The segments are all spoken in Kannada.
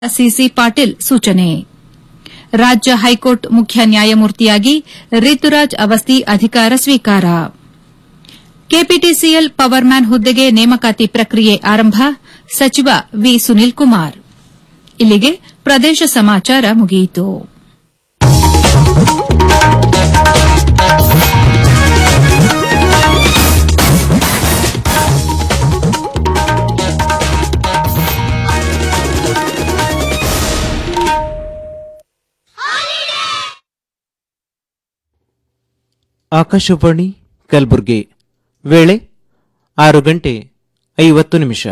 ಸಿಸಿ ಪಾಟೀಲ್ ಸೂಚನೆ ರಾಜ್ಯ ಹೈಕೋರ್ಟ್ ಮುಖ್ಯ ನ್ಯಾಯಮೂರ್ತಿಯಾಗಿ ರಿತುರಾಜ್ ಅವಸ್ತಿ ಅಧಿಕಾರ ಸ್ವೀಕಾರ ಕೆಪಿಟಿಸಿಎಲ್ ಪವರ್ಮ್ಯಾನ್ ಹುದ್ದೆಗೆ ನೇಮಕಾತಿ ಪ್ರಕ್ರಿಯೆ ಆರಂಭ ಸಚಿವ ವಿ ಸುನೀಲ್ ಕುಮಾರ್ ಇಲ್ಲಿಗೆ ಪ್ರದೇಶ ಸಮಾಚಾರ ಮುಗಿಯಿತು ಆಕಾಶವಾಣಿ ಕಲಬುರಗಿ ವೇಳೆ ಆರು ಗಂಟೆ ಐವತ್ತು ನಿಮಿಷ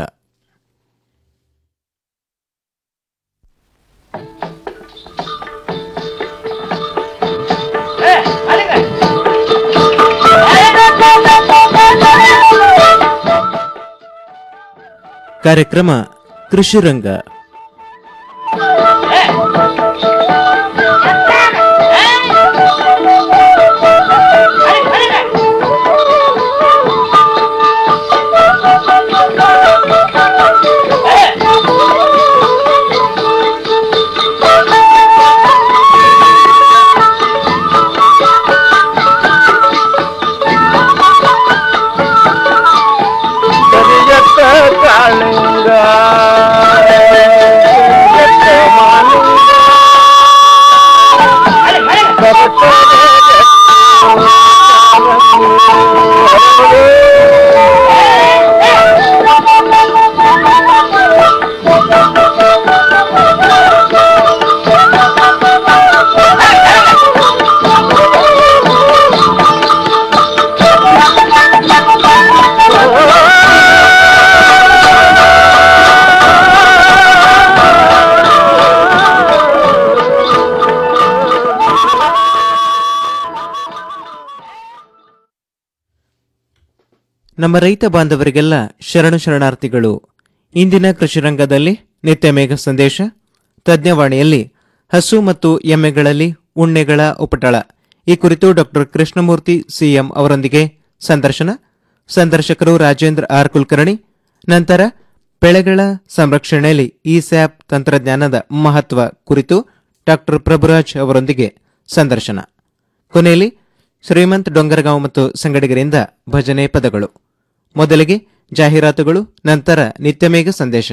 ಕಾರ್ಯಕ್ರಮ ಕೃಷಿ ರಂಗ ಕರಿಯತ್ತ ಕಾಳಿಂಗ ಕರಿಯತ್ತ ಮಾಲಿಂಗ ಬರ್ತದೆ ನಮ್ಮ ರೈತ ಬಾಂಧವರಿಗೆಲ್ಲ ಶರಣು ಶರಣಾರ್ಥಿಗಳು ಇಂದಿನ ಕೃಷಿ ರಂಗದಲ್ಲಿ ನಿತ್ಯ ಮೇಘ ಸಂದೇಶ ತಜ್ಞವಾಣಿಯಲ್ಲಿ ಹಸು ಮತ್ತು ಎಮ್ಮೆಗಳಲ್ಲಿ ಉಣ್ಣೆಗಳ ಉಪಟಳ ಈ ಕುರಿತು ಡಾಕ್ಟರ್ ಕೃಷ್ಣಮೂರ್ತಿ ಸಿಎಂ ಅವರೊಂದಿಗೆ ಸಂದರ್ಶನ ಸಂದರ್ಶಕರು ರಾಜೇಂದ್ರ ಆರ್ ಕುಲಕರ್ಣಿ ನಂತರ ಬೆಳೆಗಳ ಸಂರಕ್ಷಣೆಯಲ್ಲಿ ಈ ಸ್ಯಾಪ್ ತಂತ್ರಜ್ಞಾನದ ಮಹತ್ವ ಕುರಿತು ಡಾಕ್ಟರ್ ಪ್ರಭುರಾಜ್ ಅವರೊಂದಿಗೆ ಸಂದರ್ಶನ ಕೊನೆಯಲ್ಲಿ ಶ್ರೀಮಂತ್ ಡೊಂಗರಗಾಂವ್ ಮತ್ತು ಸಂಗಡಿಗರಿಂದ ಭಜನೆ ಪದಗಳು ಮೊದಲಿಗೆ ಜಾಹೀರಾತುಗಳು ನಂತರ ನಿತ್ಯಮೇಘ ಸಂದೇಶ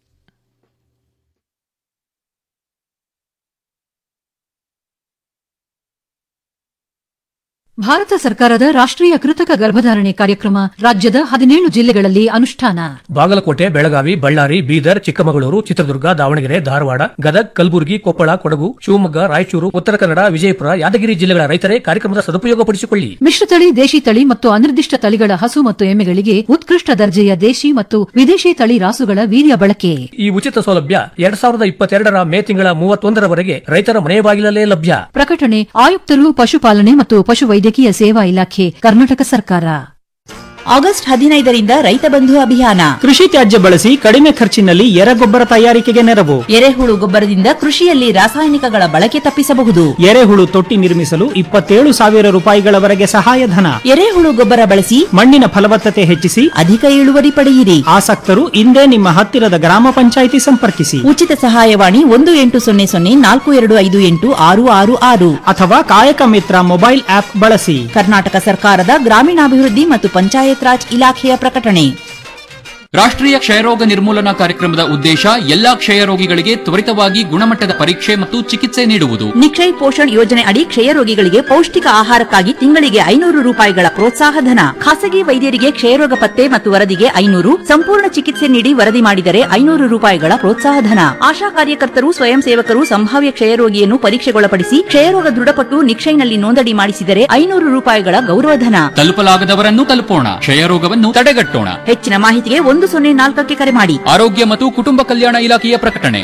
ಭಾರತ ಸರ್ಕಾರದ ರಾಷ್ಟ್ರೀಯ ಕೃತಕ ಗರ್ಭಧಾರಣೆ ಕಾರ್ಯಕ್ರಮ ರಾಜ್ಯದ ಹದಿನೇಳು ಜಿಲ್ಲೆಗಳಲ್ಲಿ ಅನುಷ್ಠಾನ ಬಾಗಲಕೋಟೆ ಬೆಳಗಾವಿ ಬಳ್ಳಾರಿ ಬೀದರ್ ಚಿಕ್ಕಮಗಳೂರು ಚಿತ್ರದುರ್ಗ ದಾವಣಗೆರೆ ಧಾರವಾಡ ಗದಗ್ ಕಲಬುರಗಿ ಕೊಪ್ಪಳ ಕೊಡಗು ಶಿವಮೊಗ್ಗ ರಾಯಚೂರು ಉತ್ತರ ಕನ್ನಡ ವಿಜಯಪುರ ಯಾದಗಿರಿ ಜಿಲ್ಲೆಗಳ ರೈತರೇ ಕಾರ್ಯಕ್ರಮದ ಸದುಪಯೋಗಪಡಿಸಿಕೊಳ್ಳಿ ಮಿಶ್ರತಳಿ ದೇಶಿ ತಳಿ ಮತ್ತು ಅನಿರ್ದಿಷ್ಟ ತಳಿಗಳ ಹಸು ಮತ್ತು ಎಮ್ಮೆಗಳಿಗೆ ಉತ್ಕೃಷ್ಟ ದರ್ಜೆಯ ದೇಶಿ ಮತ್ತು ವಿದೇಶಿ ತಳಿ ರಾಸುಗಳ ವೀರ್ಯ ಬಳಕೆ ಈ ಉಚಿತ ಸೌಲಭ್ಯ ಎರಡ್ ಸಾವಿರದ ಇಪ್ಪತ್ತೆರಡರ ಮೇ ತಿಂಗಳ ಮೂವತ್ತೊಂದರವರೆಗೆ ರೈತರ ಮನೆ ಬಾಗಿಲಲ್ಲೇ ಲಭ್ಯ ಪ್ರಕಟಣೆ ಆಯುಕ್ತರು ಪಶುಪಾಲನೆ ಮತ್ತು ಪಶುವೈದ್ಯಕೀಯ ಸೇವಾ ಇಲಾಖೆ ಕರ್ನಾಟಕ ಸರ್ಕಾರ ಆಗಸ್ಟ್ ಹದಿನೈದರಿಂದ ರೈತ ಬಂಧು ಅಭಿಯಾನ ಕೃಷಿ ತ್ಯಾಜ್ಯ ಬಳಸಿ ಕಡಿಮೆ ಖರ್ಚಿನಲ್ಲಿ ಎರೆಗೊಬ್ಬರ ತಯಾರಿಕೆಗೆ ನೆರವು ಎರೆಹುಳು ಗೊಬ್ಬರದಿಂದ ಕೃಷಿಯಲ್ಲಿ ರಾಸಾಯನಿಕಗಳ ಬಳಕೆ ತಪ್ಪಿಸಬಹುದು ಎರೆಹುಳು ತೊಟ್ಟಿ ನಿರ್ಮಿಸಲು ಇಪ್ಪತ್ತೇಳು ಸಾವಿರ ರೂಪಾಯಿಗಳವರೆಗೆ ಸಹಾಯಧನ ಎರೆಹುಳು ಗೊಬ್ಬರ ಬಳಸಿ ಮಣ್ಣಿನ ಫಲವತ್ತತೆ ಹೆಚ್ಚಿಸಿ ಅಧಿಕ ಇಳುವರಿ ಪಡೆಯಿರಿ ಆಸಕ್ತರು ಇಂದೇ ನಿಮ್ಮ ಹತ್ತಿರದ ಗ್ರಾಮ ಪಂಚಾಯಿತಿ ಸಂಪರ್ಕಿಸಿ ಉಚಿತ ಸಹಾಯವಾಣಿ ಒಂದು ಎಂಟು ಸೊನ್ನೆ ಸೊನ್ನೆ ನಾಲ್ಕು ಎರಡು ಐದು ಎಂಟು ಆರು ಆರು ಆರು ಅಥವಾ ಕಾಯಕ ಮಿತ್ರ ಮೊಬೈಲ್ ಆಪ್ ಬಳಸಿ ಕರ್ನಾಟಕ ಸರ್ಕಾರದ ಗ್ರಾಮೀಣಾಭಿವೃದ್ಧಿ ಮತ್ತು ಪಂಚಾಯತ್ ರಾಜ್ ಇಲಾಖೆಯ ಪ್ರಕಟಣೆ ರಾಷ್ಟ್ರೀಯ ಕ್ಷಯರೋಗ ನಿರ್ಮೂಲನಾ ಕಾರ್ಯಕ್ರಮದ ಉದ್ದೇಶ ಎಲ್ಲಾ ಕ್ಷಯರೋಗಿಗಳಿಗೆ ತ್ವರಿತವಾಗಿ ಗುಣಮಟ್ಟದ ಪರೀಕ್ಷೆ ಮತ್ತು ಚಿಕಿತ್ಸೆ ನೀಡುವುದು ನಿಕ್ಷಯ್ ಪೋಷಣ್ ಯೋಜನೆ ಅಡಿ ಕ್ಷಯರೋಗಿಗಳಿಗೆ ಪೌಷ್ಟಿಕ ಆಹಾರಕ್ಕಾಗಿ ತಿಂಗಳಿಗೆ ಐನೂರು ರೂಪಾಯಿಗಳ ಪ್ರೋತ್ಸಾಹ ಧನ ಖಾಸಗಿ ವೈದ್ಯರಿಗೆ ಕ್ಷಯರೋಗ ಪತ್ತೆ ಮತ್ತು ವರದಿಗೆ ಐನೂರು ಸಂಪೂರ್ಣ ಚಿಕಿತ್ಸೆ ನೀಡಿ ವರದಿ ಮಾಡಿದರೆ ಐನೂರು ರೂಪಾಯಿಗಳ ಪ್ರೋತ್ಸಾಹ ಧನ ಆಶಾ ಕಾರ್ಯಕರ್ತರು ಸ್ವಯಂ ಸೇವಕರು ಸಂಭಾವ್ಯ ಕ್ಷಯರೋಗಿಯನ್ನು ಪರೀಕ್ಷೆಗೊಳಪಡಿಸಿ ಕ್ಷಯರೋಗ ದೃಢಪಟ್ಟು ನಿಕ್ಷಯ್ನಲ್ಲಿ ನೋಂದಣಿ ಮಾಡಿಸಿದರೆ ಐನೂರು ರೂಪಾಯಿಗಳ ಗೌರವಧನ ತಲುಪಲಾಗದವರನ್ನು ತಲುಪೋಣ ಕ್ಷಯರೋಗವನ್ನು ತಡೆಗಟ್ಟೋಣ ಹೆಚ್ಚಿನ ಮಾಹಿತಿಗೆ ಒಂದು ಸೊನ್ನೆ ನಾಲ್ಕಕ್ಕೆ ಕರೆ ಮಾಡಿ ಆರೋಗ್ಯ ಮತ್ತು ಕುಟುಂಬ ಕಲ್ಯಾಣ ಇಲಾಖೆಯ ಪ್ರಕಟಣೆ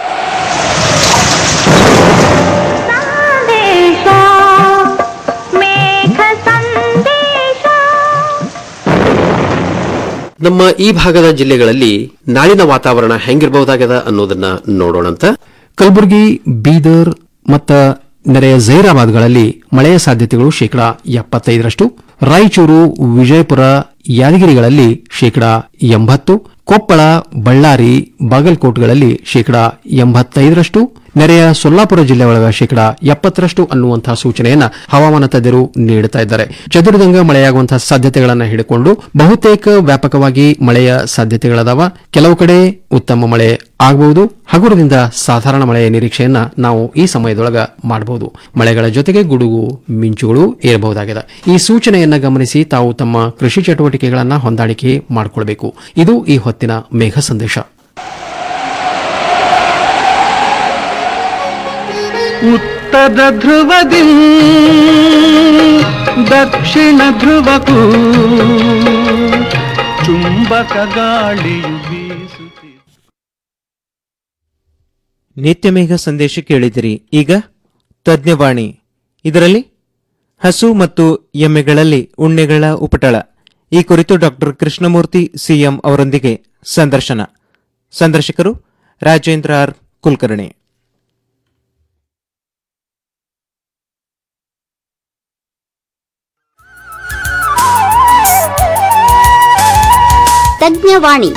ನಮ್ಮ ಈ ಭಾಗದ ಜಿಲ್ಲೆಗಳಲ್ಲಿ ನಾಳಿನ ವಾತಾವರಣ ಹೆಂಗಿರಬಹುದಾಗದ ಅನ್ನೋದನ್ನ ನೋಡೋಣಂತ ಕಲಬುರಗಿ ಬೀದರ್ ಮತ್ತ ನೆರೆಯ ಜೈರಾಬಾದ್ಗಳಲ್ಲಿ ಮಳೆಯ ಸಾಧ್ಯತೆಗಳು ಶೇಕಡಾ ಎಪ್ಪತ್ತೈದರಷ್ಟು ರಾಯಚೂರು ವಿಜಯಪುರ ಯಾದಗಿರಿಗಳಲ್ಲಿ ಶೇಕಡಾ ಎಂಬತ್ತು ಕೊಪ್ಪಳ ಬಳ್ಳಾರಿ ಬಾಗಲಕೋಟ್ಗಳಲ್ಲಿ ಶೇಕಡಾ ಎಂಬತ್ತೈದರಷ್ಟು ನೆರೆಯ ಸೊಲ್ಲಾಪುರ ಜಿಲ್ಲೆ ಒಳಗ ಶೇಕಡಾ ಎಪ್ಪತ್ತರಷ್ಟು ಅನ್ನುವಂತಹ ಸೂಚನೆಯನ್ನ ಹವಾಮಾನ ತಜ್ಞರು ನೀಡುತ್ತಾ ಇದ್ದಾರೆ ಚದುರಿದಂಗ ಮಳೆಯಾಗುವಂತಹ ಸಾಧ್ಯತೆಗಳನ್ನು ಹಿಡಿಕೊಂಡು ಬಹುತೇಕ ವ್ಯಾಪಕವಾಗಿ ಮಳೆಯ ಸಾಧ್ಯತೆಗಳದಾವ ಕೆಲವು ಕಡೆ ಉತ್ತಮ ಮಳೆ ಆಗಬಹುದು ಹಗುರದಿಂದ ಸಾಧಾರಣ ಮಳೆಯ ನಿರೀಕ್ಷೆಯನ್ನ ನಾವು ಈ ಸಮಯದೊಳಗ ಮಾಡಬಹುದು ಮಳೆಗಳ ಜೊತೆಗೆ ಗುಡುಗು ಮಿಂಚುಗಳು ಇರಬಹುದಾಗಿದೆ ಈ ಸೂಚನೆಯನ್ನ ಗಮನಿಸಿ ತಾವು ತಮ್ಮ ಕೃಷಿ ಚಟುವಟಿಕೆಗಳನ್ನ ಹೊಂದಾಣಿಕೆ ಮಾಡಿಕೊಳ್ಬೇಕು ಇದು ಈ ಹೊತ್ತಿನ ಮೇಘ ಸಂದೇಶ ಉತ್ತರ ಧ್ರುವದಿ ದಕ್ಷಿಣ ಧ್ರುವಕ್ಕೂ ಚುಂಬಕ ಗಾಳಿಯು ಬೀಸುತ್ತಿದೆ ನಿತ್ಯ ಮೇಘ ಸಂದೇಶ ಕೇಳಿದಿರಿ ಈಗ ತಜ್ಞವಾಣಿ ಇದರಲ್ಲಿ ಹಸು ಮತ್ತು ಎಮ್ಮೆಗಳಲ್ಲಿ ಉಣ್ಣೆಗಳ ಉಪಟಳ ಈ ಕುರಿತು ಡಾಕ್ಟರ್ ಕೃಷ್ಣಮೂರ್ತಿ ಸಿಎಂ ಅವರೊಂದಿಗೆ ಸಂದರ್ಶನ ಸಂದರ್ಶಕರು ರಾಜೇಂದ್ರ ಆರ್ ಕುಲಕರ್ಣಿ ತಜ್ಞವಾಣಿ